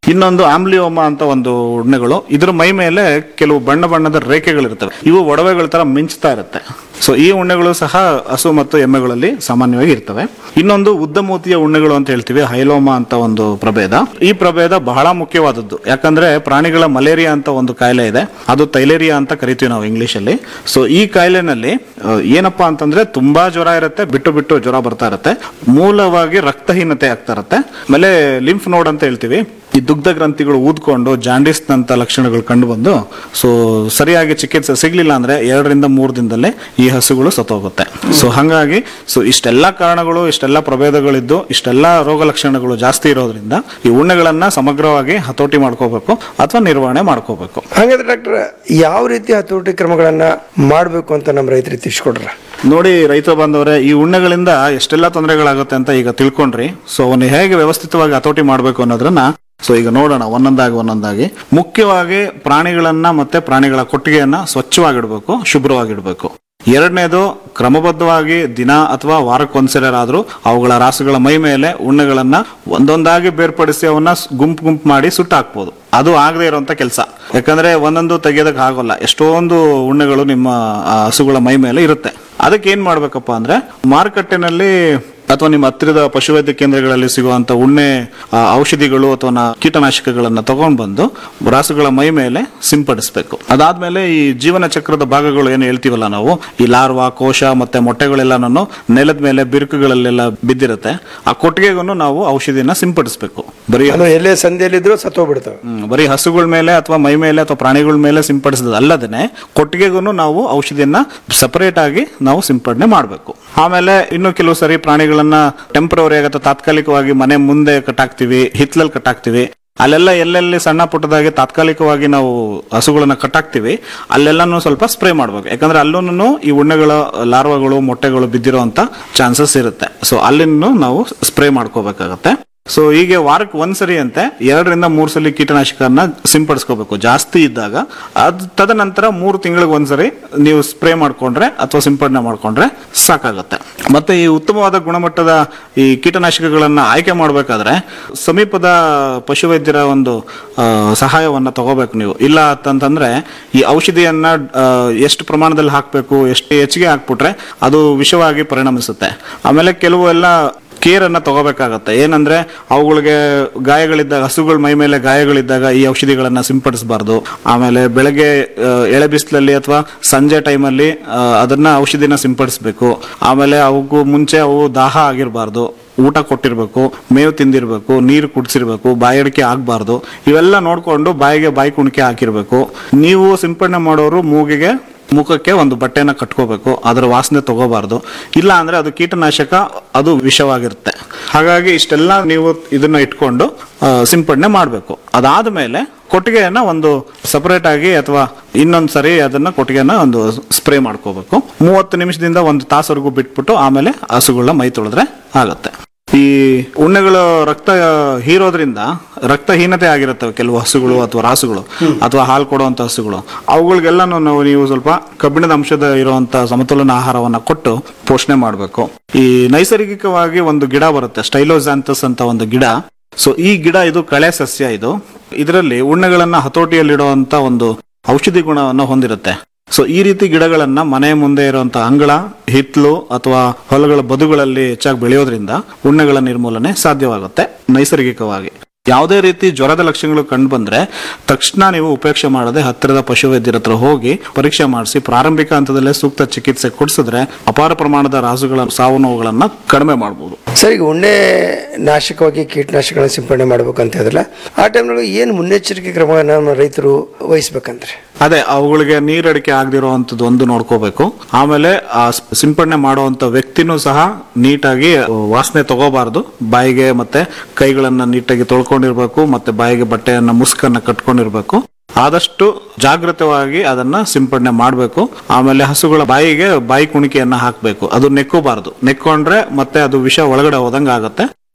ಇನ್ನೊಂದು ಆಮ್ಲಿಯೋಮ ಅಂತ ಒಂದು ಉಣ್ಣೆಗಳು ಇದ್ರ ಮೈ ಮೇಲೆ ಕೆಲವು ಬಣ್ಣ ಬಣ್ಣದ ರೇಖೆಗಳಿರ್ತವೆ ಇವು ಒಡವೆಗಳ ತರ ಮಿಂಚ್ತಾ ಇರುತ್ತೆ ಸೊ ಈ ಉಣ್ಣೆಗಳು ಸಹ ಹಸು ಮತ್ತು ಎಮ್ಮೆಗಳಲ್ಲಿ ಸಾಮಾನ್ಯವಾಗಿ ಇರ್ತವೆ ಇನ್ನೊಂದು ಉದ್ದಮೂತಿಯ ಉಣ್ಣೆಗಳು ಅಂತ ಹೇಳ್ತೀವಿ ಹೈಲೋಮ ಅಂತ ಒಂದು ಪ್ರಭೇದ ಈ ಪ್ರಭೇದ ಬಹಳ ಮುಖ್ಯವಾದದ್ದು ಯಾಕಂದ್ರೆ ಪ್ರಾಣಿಗಳ ಮಲೇರಿಯಾ ಅಂತ ಒಂದು ಕಾಯಿಲೆ ಇದೆ ಅದು ತೈಲೇರಿಯಾ ಅಂತ ಕರಿತೀವಿ ನಾವು ಇಂಗ್ಲಿಷ್ ಅಲ್ಲಿ ಸೊ ಈ ಕಾಯಿಲೆನಲ್ಲಿ ಆ, ಏನಪ್ಪಾ ಅಂತಂದ್ರೆ ತುಂಬಾ ಜ್ವರ ಇರುತ್ತೆ ಬಿಟ್ಟು ಬಿಟ್ಟು ಜ್ವರ ಬರ್ತಾ ಇರುತ್ತೆ ಮೂಲವಾಗಿ ರಕ್ತಹೀನತೆ ಆಗ್ತಾ ಇರುತ್ತೆ ಆಮೇಲೆ ಲಿಂಫ್ ನೋಡ್ ಅಂತ ಹೇಳ್ತೀವಿ ಈ ದುಗ್ಧ ಗ್ರಂಥಿಗಳು ಊದ್ಕೊಂಡು ಜಾಂಡಿಸ್ ನಂತ ಲಕ್ಷಣಗಳು ಕಂಡು ಬಂದು ಸೊ ಸರಿಯಾಗಿ ಚಿಕಿತ್ಸೆ ಸಿಗ್ಲಿಲ್ಲ ಅಂದ್ರೆ ಎರಡರಿಂದ ಮೂರು ದಿನದಲ್ಲೇ ಈ ಹಸುಗಳು ಸತ್ತೋಗುತ್ತೆ ಸೊ ಹಂಗಾಗಿ ಸೊ ಇಷ್ಟೆಲ್ಲ ಕಾರಣಗಳು ಇಷ್ಟೆಲ್ಲ ಪ್ರಭೇದಗಳಿದ್ದು ಇಷ್ಟೆಲ್ಲ ರೋಗ ಲಕ್ಷಣಗಳು ಜಾಸ್ತಿ ಇರೋದ್ರಿಂದ ಈ ಉಣ್ಣೆಗಳನ್ನ ಸಮಗ್ರವಾಗಿ ಹತೋಟಿ ಮಾಡ್ಕೋಬೇಕು ಅಥವಾ ನಿರ್ವಹಣೆ ಮಾಡ್ಕೋಬೇಕು ಹಾಗಾದ್ರೆ ಡಾಕ್ಟರ್ ಯಾವ ರೀತಿ ಹತೋಟಿ ಕ್ರಮಗಳನ್ನ ಮಾಡಬೇಕು ಅಂತ ನಮ್ಮ ರೈತರಿಗೆ ತಿಳಿಸ್ಕೊಡ್ರ ನೋಡಿ ರೈತ ಬಾಂಧವರೇ ಈ ಉಣ್ಣೆಗಳಿಂದ ಎಷ್ಟೆಲ್ಲ ತೊಂದರೆಗಳಾಗುತ್ತೆ ಅಂತ ಈಗ ತಿಳ್ಕೊಂಡ್ರಿ ಸೊ ಅವನ್ನ ಹೇಗೆ ವ್ಯವಸ್ಥಿತವಾಗಿ ಹತೋಟಿ ಮಾಡಬೇಕು ಅನ್ನೋದ್ರನ್ನ ಸೊ ಈಗ ನೋಡೋಣ ಒಂದೊಂದಾಗಿ ಒಂದೊಂದಾಗಿ ಮುಖ್ಯವಾಗಿ ಪ್ರಾಣಿಗಳನ್ನ ಮತ್ತೆ ಪ್ರಾಣಿಗಳ ಕೊಟ್ಟಿಗೆಯನ್ನ ಸ್ವಚ್ಛವಾಗಿಡ್ಬೇಕು ಶುಭ್ರವಾಗಿಡ್ಬೇಕು ಎರಡನೇದು ಕ್ರಮಬದ್ಧವಾಗಿ ದಿನ ಅಥವಾ ವಾರಕ್ಕೊಂದ್ಸರಾದ್ರೂ ಅವುಗಳ ರಾಸುಗಳ ಮೈ ಮೇಲೆ ಉಣ್ಣೆಗಳನ್ನ ಒಂದೊಂದಾಗಿ ಬೇರ್ಪಡಿಸಿ ಅವನ್ನ ಗುಂಪು ಗುಂಪು ಮಾಡಿ ಸುಟ್ಟು ಹಾಕ್ಬೋದು ಅದು ಆಗದೆ ಇರುವಂತ ಕೆಲಸ ಯಾಕಂದ್ರೆ ಒಂದೊಂದು ತೆಗೆಯೋದಕ್ಕೆ ಆಗೋಲ್ಲ ಎಷ್ಟೊಂದು ಉಣ್ಣೆಗಳು ನಿಮ್ಮ ಆ, ಹಸುಗಳ ಮೈ ಮೇಲೆ ಇರುತ್ತೆ ಅದಕ್ಕೆ ಏನ್ ಮಾಡ್ಬೇಕಪ್ಪ ಅಂದ್ರೆ ಮಾರುಕಟ್ಟೆನಲ್ಲಿ ಅಥವಾ ನಿಮ್ಮ ಹತ್ತಿರದ ಪಶುವೈದ್ಯ ಕೇಂದ್ರಗಳಲ್ಲಿ ಸಿಗುವಂತ ಉಣ್ಣೆ ಆ, ಔಷಧಿಗಳು ಅಥವಾ ನ- ಕೀಟನಾಶಕಗಳನ್ನ ತಗೊಂಡ್ ಬಂದು ರಾಸುಗಳ ಮೈ ಮೇಲೆ ಸಿಂಪಡಿಸಬೇಕು ಅದಾದ್ಮೇಲೆ ಈ ಜೀವನ ಚಕ್ರದ ಭಾಗಗಳು ಏನು ಹೇಳ್ತೀವಲ್ಲ ನಾವು ಈ ಲಾರ್ವಾ ಕೋಶ ಮತ್ತೆ ಮೊಟ್ಟೆಗಳೆಲ್ಲನೂ ನೆಲದ ಮೇಲೆ ಬಿರುಕುಗಳಲ್ಲೆಲ್ಲ ಬಿದ್ದಿರುತ್ತೆ ಆ ಕೊಟ್ಟಿಗೆಗೂ ನಾವು ಔಷಧಿನ ಸಿಂಪಡಿಸಬೇಕು ಬರೀ ಅದು ಎಲ್ಲೇ ಸಂಧಿಯಲ್ಲಿದ್ರು ಸತ್ತೋಗ್ಬಿಡ್ತವೆ ಹ್ಮ್, ಬರೀ ಹಸುಗಳ ಮೇಲೆ ಅಥವಾ ಮೈ ಮೇಲೆ ಅಥವಾ ಪ್ರಾಣಿಗಳ ಮೇಲೆ ಸಿಂಪಡಿಸಿದ ಅಲ್ಲದೆ ಕೊಟ್ಟಿಗೆಗೂ ನಾವು ಔಷಧಿಯನ್ನ ಸಪರೇಟ್ ಆಗಿ ನಾವು ಸಿಂಪಡಣೆ ಮಾಡಬೇಕು ಆಮೇಲೆ ಇನ್ನು ಕೆಲವು ಸರಿ ಪ್ರಾಣಿಗಳನ್ನ ಟೆಂಪ್ರವರಿ ಅಥವಾ ತಾತ್ಕಾಲಿಕವಾಗಿ ಮನೆ ಮುಂದೆ ಕಟ್ಟಾಕ್ತಿವಿ ಹಿತ್ಲಲ್ಲಿ ಕಟ್ಟಾಕ್ತಿವಿ ಅಲ್ಲೆಲ್ಲ ಎಲ್ಲೆಲ್ಲಿ ಸಣ್ಣ ಪುಟ್ಟದಾಗಿ ತಾತ್ಕಾಲಿಕವಾಗಿ ನಾವು ಹಸುಗಳನ್ನ ಕಟ್ಟಾಕ್ತಿವಿ ಅಲ್ಲೆಲ್ಲಾನು ಸ್ವಲ್ಪ ಸ್ಪ್ರೇ ಮಾಡ್ಬೇಕು ಯಾಕಂದ್ರೆ ಅಲ್ಲೂ ಈ ಉಣ್ಣೆಗಳ ಲಾರ್ವಾಗಳು ಮೊಟ್ಟೆಗಳು ಬಿದ್ದಿರುವಂತ ಚಾನ್ಸಸ್ ಇರುತ್ತೆ ಸೊ ಅಲ್ಲಿನೂ ನಾವು ಸ್ಪ್ರೇ ಮಾಡ್ಕೋಬೇಕಾಗತ್ತೆ ಸೊ ಹೀಗೆ ವಾರಕ್ಕೆ ಒಂದ್ಸರಿ ಅಂತೆ ಎರಡರಿಂದ ಮೂರು ಸಲ ಕೀಟನಾಶಕನ ಸಿಂಪಡಿಸ್ಕೋಬೇಕು ಜಾಸ್ತಿ ಇದ್ದಾಗ ಅದ್ ತದನಂತರ ಮೂರು ತಿಂಗಳಿಗೆ ಒಂದ್ಸರಿ ನೀವು ಸ್ಪ್ರೇ ಮಾಡ್ಕೊಂಡ್ರೆ ಅಥವಾ ಸಿಂಪಡಣೆ ಮಾಡ್ಕೊಂಡ್ರೆ ಸಾಕಾಗುತ್ತೆ ಮತ್ತೆ ಈ ಉತ್ತಮವಾದ ಗುಣಮಟ್ಟದ ಈ ಕೀಟನಾಶಕಗಳನ್ನ ಆಯ್ಕೆ ಮಾಡಬೇಕಾದ್ರೆ ಸಮೀಪದ ಪಶುವೈದ್ಯರ ಒಂದು ಆ, ಸಹಾಯವನ್ನ ತಗೋಬೇಕು ನೀವು ಇಲ್ಲ ಅಂತಂತಂದ್ರೆ ಈ ಔಷಧಿಯನ್ನ ಆ, ಎಷ್ಟು ಪ್ರಮಾಣದಲ್ಲಿ ಹಾಕಬೇಕು ಎಷ್ಟು ಹೆಚ್ಚಿಗೆ ಹಾಕ್ಬಿಟ್ರೆ ಅದು ವಿಷವಾಗಿ ಪರಿಣಮಿಸುತ್ತೆ ಆಮೇಲೆ ಕೆಲವು ಎಲ್ಲ ಕೇರ್ ಅನ್ನ ತಗೋಬೇಕಾಗತ್ತೆ ಏನಂದ್ರೆ ಅವುಗಳಿಗೆ ಗಾಯಗಳಿದ್ದಾಗ ಹಸುಗಳ ಮೈ ಮೇಲೆ ಗಾಯಗಳಿದ್ದಾಗ ಈ ಔಷಧಿಗಳನ್ನ ಸಿಂಪಡಿಸಬಾರ್ದು ಆಮೇಲೆ ಬೆಳಗ್ಗೆ ಆ, ಎಳೆ ಬಿಸಿಲಲ್ಲಿ ಅಥವಾ ಸಂಜೆ ಟೈಮಲ್ಲಿ ಅದನ್ನ ಔಷಧಿನ ಸಿಂಪಡಿಸಬೇಕು ಆಮೇಲೆ ಅವಕ್ಕೂ ಮುಂಚೆ ಅವು ದಾಹ ಆಗಿರಬಾರ್ದು ಊಟ ಕೊಟ್ಟಿರ್ಬೇಕು ಮೇವು ತಿಂದಿರ್ಬೇಕು ನೀರು ಕುಡಿಸಿರ್ಬೇಕು ಬಾಯಡಿಕೆ ಆಗ್ಬಾರ್ದು ಇವೆಲ್ಲ ನೋಡ್ಕೊಂಡು ಬಾಯಿಗೆ ಬಾಯಿ ಕುಣಿಕೆ ಹಾಕಿರ್ಬೇಕು ನೀವು ಸಿಂಪಡಣೆ ಮಾಡೋರು ಮೂಗಿಗೆ ಮುಖಕ್ಕೆ ಒಂದು ಬಟ್ಟೆನ ಕಟ್ಕೋಬೇಕು ಅದರ ವಾಸನೆ ತಗೋಬಾರ್ದು ಇಲ್ಲ ಅಂದ್ರೆ ಅದು ಕೀಟನಾಶಕ ಅದು ವಿಷವಾಗಿರುತ್ತೆ ಹಾಗಾಗಿ ಇಷ್ಟೆಲ್ಲ ನೀವು ಇದನ್ನ ಇಟ್ಕೊಂಡು ಆ, ಸಿಂಪಡಣೆ ಮಾಡಬೇಕು ಅದಾದ್ಮೇಲೆ ಕೊಟ್ಟಿಗೆಯನ್ನ ಒಂದು ಸಪರೇಟ್ ಆಗಿ ಅಥವಾ ಇನ್ನೊಂದ್ ಸರಿ ಅದನ್ನ ಕೊಟ್ಟಿಗೆನ ಒಂದು ಸ್ಪ್ರೇ ಮಾಡ್ಕೋಬೇಕು ಮೂವತ್ತು ನಿಮಿಷದಿಂದ ಒಂದು ತಾಸವರೆಗೂ ಬಿಟ್ಬಿಟ್ಟು ಆಮೇಲೆ ಹಸುಗಳನ್ನ ಮೈ ತೊಳೆದ್ರೆ ಆಗುತ್ತೆ ಈ ಉಣ್ಣೆಗಳು ರಕ್ತ ಹೀರೋದ್ರಿಂದ ರಕ್ತಹೀನತೆ ಆಗಿರುತ್ತವೆ ಕೆಲವು ಹಸುಗಳು ಅಥವಾ ರಾಸುಗಳು ಅಥವಾ ಹಾಲು ಕೊಡುವಂತ ಹಸುಗಳು ಅವುಗಳಿಗೆಲ್ಲಾನು ನಾವು ನೀವು ಸ್ವಲ್ಪ ಕಬ್ಬಿಣದ ಅಂಶದ ಇರುವಂತ ಸಮತೋಲನ ಆಹಾರವನ್ನ ಕೊಟ್ಟು ಪೋಷಣೆ ಮಾಡಬೇಕು ಈ ನೈಸರ್ಗಿಕವಾಗಿ ಒಂದು ಗಿಡ ಬರುತ್ತೆ ಸ್ಟೈಲೋಜಾಂತಸ್ ಅಂತ ಒಂದು ಗಿಡ ಸೊ ಈ ಗಿಡ ಇದು ಕಳೆ ಸಸ್ಯ ಇದು ಇದರಲ್ಲಿ ಉಣ್ಣೆಗಳನ್ನ ಹತೋಟಿಯಲ್ಲಿಡುವಂತ ಒಂದು ಔಷಧಿ ಗುಣವನ್ನು ಹೊಂದಿರುತ್ತೆ ಸೊ ಈ ರೀತಿ ಗಿಡಗಳನ್ನ ಮನೆ ಮುಂದೆ ಇರುವಂತ ಅಂಗಳ ಹಿತ್ಲು ಅಥವಾ ಹೊಲಗಳ ಬದುಗಳಲ್ಲಿ ಹೆಚ್ಚಾಗಿ ಬೆಳೆಯೋದ್ರಿಂದ ಉಣ್ಣೆಗಳ ನಿರ್ಮೂಲನೆ ಸಾಧ್ಯವಾಗುತ್ತೆ ನೈಸರ್ಗಿಕವಾಗಿ ಯಾವುದೇ ರೀತಿ ಜ್ವರದ ಲಕ್ಷಣಗಳು ಕಂಡು ಬಂದ್ರೆ ತಕ್ಷಣ ನೀವು ಉಪೇಕ್ಷೆ ಮಾಡದೆ ಹತ್ತಿರದ ಪಶುವೈದ್ಯರ ಹತ್ರ ಹೋಗಿ ಪರೀಕ್ಷೆ ಮಾಡಿಸಿ ಪ್ರಾರಂಭಿಕ ಹಂತದಲ್ಲೇ ಸೂಕ್ತ ಚಿಕಿತ್ಸೆ ಕೊಡಿಸಿದ್ರೆ ಅಪಾರ ಪ್ರಮಾಣದ ರಾಸುಗಳ ಸಾವು ನೋವುಗಳನ್ನ ಕಡಿಮೆ ಮಾಡಬಹುದು ಸರ್ ಈಗ ಉಣ್ಣೆ ನಾಶಕವಾಗಿ ಕೀಟನಾಶಕಗಳನ್ನ ಸಿಂಪಡಣೆ ಮಾಡ್ಬೇಕಂತ ಹೇಳಿದ್ರಲ್ಲ ಆ ಟೈಮ್ನಲ್ಲಿ ಏನು ಮುನ್ನೆಚ್ಚರಿಕೆ ಕ್ರಮಗಳನ್ನ ನಮ್ಮ ರೈತರು ವಹಿಸ್ಬೇಕಂದ್ರೆ ಅದೇ ಅವುಗಳಿಗೆ ನೀರಡಿಕೆ ಆಗದಿರುವಂತದ್ದು ಒಂದು ನೋಡ್ಕೋಬೇಕು ಆಮೇಲೆ ಆ ಸ್- ಸಿಂಪಡಣೆ ಮಾಡುವಂತ ವ್ಯಕ್ತಿನೂ ಸಹ ನೀಟಾಗಿ ವಾಸನೆ ತಗೋಬಾರ್ದು ಬಾಯಿಗೆ ಮತ್ತೆ ಕೈಗಳನ್ನ ನೀಟಾಗಿ ತೊಳ್ಕೊಂಡಿರ್ಬೇಕು ಮತ್ತೆ ಬಾಯಿಗೆ ಬಟ್ಟೆಯನ್ನ ಮುಸ್ಕನ್ನ ಕಟ್ಕೊಂಡಿರ್ಬೇಕು ಆದಷ್ಟು ಜಾಗೃತವಾಗಿ ಅದನ್ನ ಸಿಂಪಡಣೆ ಮಾಡಬೇಕು ಆಮೇಲೆ ಹಸುಗಳ ಬಾಯಿಗೆ ಬಾಯಿ ಕುಣಿಕೆಯನ್ನ ಹಾಕಬೇಕು ಅದು ನೆಕ್ಕೋಬಾರ್ದು ನೆಕ್ಕೊಂಡ್ರೆ ಮತ್ತೆ ಅದು ವಿಷ ಒಳಗಡೆ ಹೋದಂಗ ಆಗುತ್ತೆ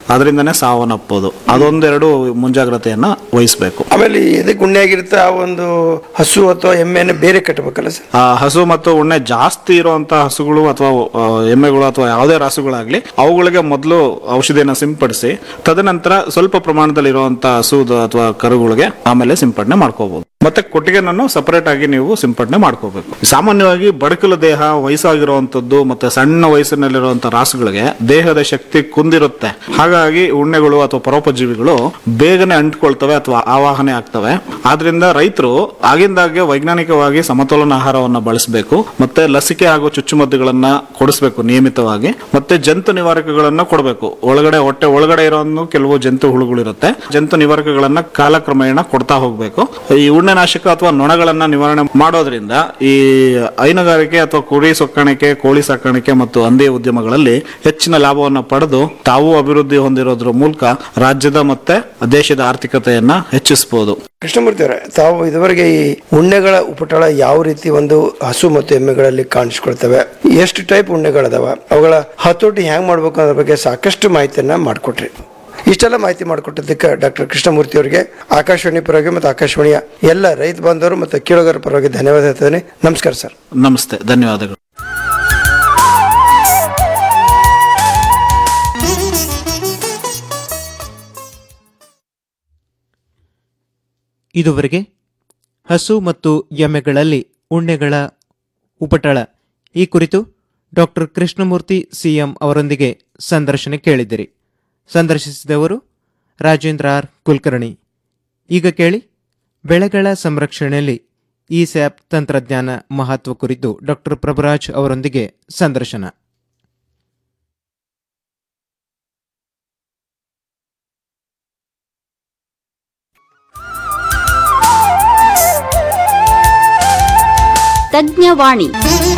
ಅದರಿಂದನೇ ಸಾವನ್ನಪ್ಪೋದು ಅದೊಂದೆರಡು ಮುಂಜಾಗ್ರತೆಯನ್ನ ವಹಿಸಬೇಕು ಆಮೇಲೆ ಎದಕ್ಕೆ ಉಣ್ಣೆ ಆಗಿರುತ್ತೆ ಆ ಒಂದು ಹಸು ಅಥವಾ ಎಮ್ಮೆನ ಬೇರೆ ಕಟ್ಟಬೇಕಲ್ಲ ಸರ್ ಆ ಹಸು ಮತ್ತು ಉಣ್ಣೆ ಜಾಸ್ತಿ ಇರುವಂತ ಹಸುಗಳು ಅಥವಾ ಆ, ಎಮ್ಮೆಗಳು ಅಥವಾ ಯಾವುದೇ ರಾಸುಗಳಾಗ್ಲಿ ಅವುಗಳಿಗೆ ಮೊದಲು ಔಷಧಿಯನ್ನ ಸಿಂಪಡಿಸಿ ತದನಂತರ ಸ್ವಲ್ಪ ಪ್ರಮಾಣದಲ್ಲಿ ಇರುವಂತ ಹಸು ಅಥವಾ ಕರುಗಳಿಗೆ ಆಮೇಲೆ ಸಿಂಪಡಣೆ ಮಾಡ್ಕೋಬಹುದು ಮತ್ತೆ ಕೊಟ್ಟಿಗೆನನ್ನು ಸಪರೇಟ್ ಆಗಿ ನೀವು ಸಿಂಪಡಣೆ ಮಾಡ್ಕೋಬೇಕು ಸಾಮಾನ್ಯವಾಗಿ ಬಡಕಲು ದೇಹ ವಯಸ್ಸಾಗಿರುವಂತದ್ದು ಮತ್ತೆ ಸಣ್ಣ ವಯಸ್ಸಿನಲ್ಲಿರುವಂತ ರಾಸುಗಳಿಗೆ ದೇಹದ ಶಕ್ತಿ ಕುಂದಿರುತ್ತೆ ಹಾಗಾಗಿ ಉಣ್ಣೆಗಳು ಅಥವಾ ಪರೋಪಜೀವಿಗಳು ಬೇಗನೆ ಅಂಟ್ಕೊಳ್ತವೆ ಅಥವಾ ಆವಾಹನೆ ಆಗ್ತವೆ ಆದ್ರಿಂದ ರೈತರು ಆಗಿಂದಾಗೆ ವೈಜ್ಞಾನಿಕವಾಗಿ ಸಮತೋಲನ ಆಹಾರವನ್ನ ಬಳಸಬೇಕು ಮತ್ತೆ ಲಸಿಕೆ ಹಾಗೂ ಚುಚ್ಚುಮದ್ದುಗಳನ್ನ ಕೊಡಿಸ್ಬೇಕು ನಿಯಮಿತವಾಗಿ ಮತ್ತೆ ಜಂತು ನಿವಾರಕಗಳನ್ನ ಕೊಡಬೇಕು ಒಳಗಡೆ ಹೊಟ್ಟೆ ಒಳಗಡೆ ಇರೋ ಕೆಲವು ಜಂತು ಹುಳುಗಳಿರುತ್ತೆ ಜಂತು ನಿವಾರಕಗಳನ್ನ ಕಾಲಕ್ರಮೇಣ ಕೊಡ್ತಾ ಹೋಗ್ಬೇಕು ಈ ಉಣ್ಣೆನಾಶಕ ಅಥವಾ ನೊಣಗಳನ್ನ ನಿವಾರಣೆ ಮಾಡೋದ್ರಿಂದ ಈ ಹೈನುಗಾರಿಕೆ ಅಥವಾ ಕುರಿ ಸಾಕಾಣಿಕೆ ಕೋಳಿ ಸಾಕಾಣಿಕೆ ಮತ್ತು ಹಂದಿ ಉದ್ಯಮಗಳಲ್ಲಿ ಹೆಚ್ಚಿನ ಲಾಭವನ್ನು ಪಡೆದು ತಾವು ಅಭಿವೃದ್ಧಿ ಹೊಂದಿರೋದ್ರ ಮೂಲಕ ರಾಜ್ಯದ ಮತ್ತೆ ದೇಶದ ಆರ್ಥಿಕತೆಯನ್ನ ಹೆಚ್ಚಿಸಬಹುದು ಕೃಷ್ಣಮೂರ್ತಿ ಅವರೇ ತಾವು ಇದುವರೆಗೆ ಈ ಉಣ್ಣೆಗಳ ಉಪಟಳ ಯಾವ ರೀತಿ ಒಂದು ಹಸು ಮತ್ತು ಎಮ್ಮೆಗಳಲ್ಲಿ ಕಾಣಿಸ್ಕೊಳ್ತವೆ ಎಷ್ಟು ಟೈಪ್ ಉಣ್ಣೆಗಳದಾವ ಅವುಗಳ ಹತೋಟಿ ಹ್ಯಾಂಗ್ ಮಾಡ್ಬೇಕು ಅನ್ನೋದ್ರ ಬಗ್ಗೆ ಸಾಕಷ್ಟು ಮಾಹಿತಿಯನ್ನ ಮಾಡಿಕೊಟ್ರಿ ಇಷ್ಟೆಲ್ಲ ಮಾಹಿತಿ ಮಾಡಿಕೊಟ್ಟಿದ್ದಕ್ಕೆ ಡಾಕ್ಟರ್ ಕೃಷ್ಣಮೂರ್ತಿ ಅವರಿಗೆ ಆಕಾಶವಾಣಿ ಪರವಾಗಿ ಮತ್ತು ಆಕಾಶವಾಣಿಯ ಎಲ್ಲ ರೈತ ಬಾಂಧವರು ಮತ್ತು ಕೇಳುಗರ ಪರವಾಗಿ ಧನ್ಯವಾದ ಹೇಳ್ತೇನೆ ನಮಸ್ಕಾರ ಸರ್ ನಮಸ್ತೆ ಧನ್ಯವಾದಗಳು ಇದುವರೆಗೆ ಹಸು ಮತ್ತು ಎಮ್ಮೆಗಳಲ್ಲಿ ಉಣ್ಣೆಗಳ ಉಪಟಳ ಈ ಕುರಿತು ಡಾಕ್ಟರ್ ಕೃಷ್ಣಮೂರ್ತಿ ಸಿಎಂ ಅವರೊಂದಿಗೆ ಸಂದರ್ಶನ ಕೇಳಿದಿರಿ ಸಂದರ್ಶಿಸಿದವರು ರಾಜೇಂದ್ರ ಆರ್ ಕುಲಕರ್ಣಿ ಈಗ ಕೇಳಿ ಬೆಳೆಗಳ ಸಂರಕ್ಷಣೆಯಲ್ಲಿ ಈ ಸ್ಯಾಪ್ ತಂತ್ರಜ್ಞಾನ ಮಹತ್ವ ಕುರಿತು ಡಾಕ್ಟರ್ ಪ್ರಭುರಾಜ್ ಅವರೊಂದಿಗೆ ಸಂದರ್ಶನ ತಜ್ಞವಾಣಿ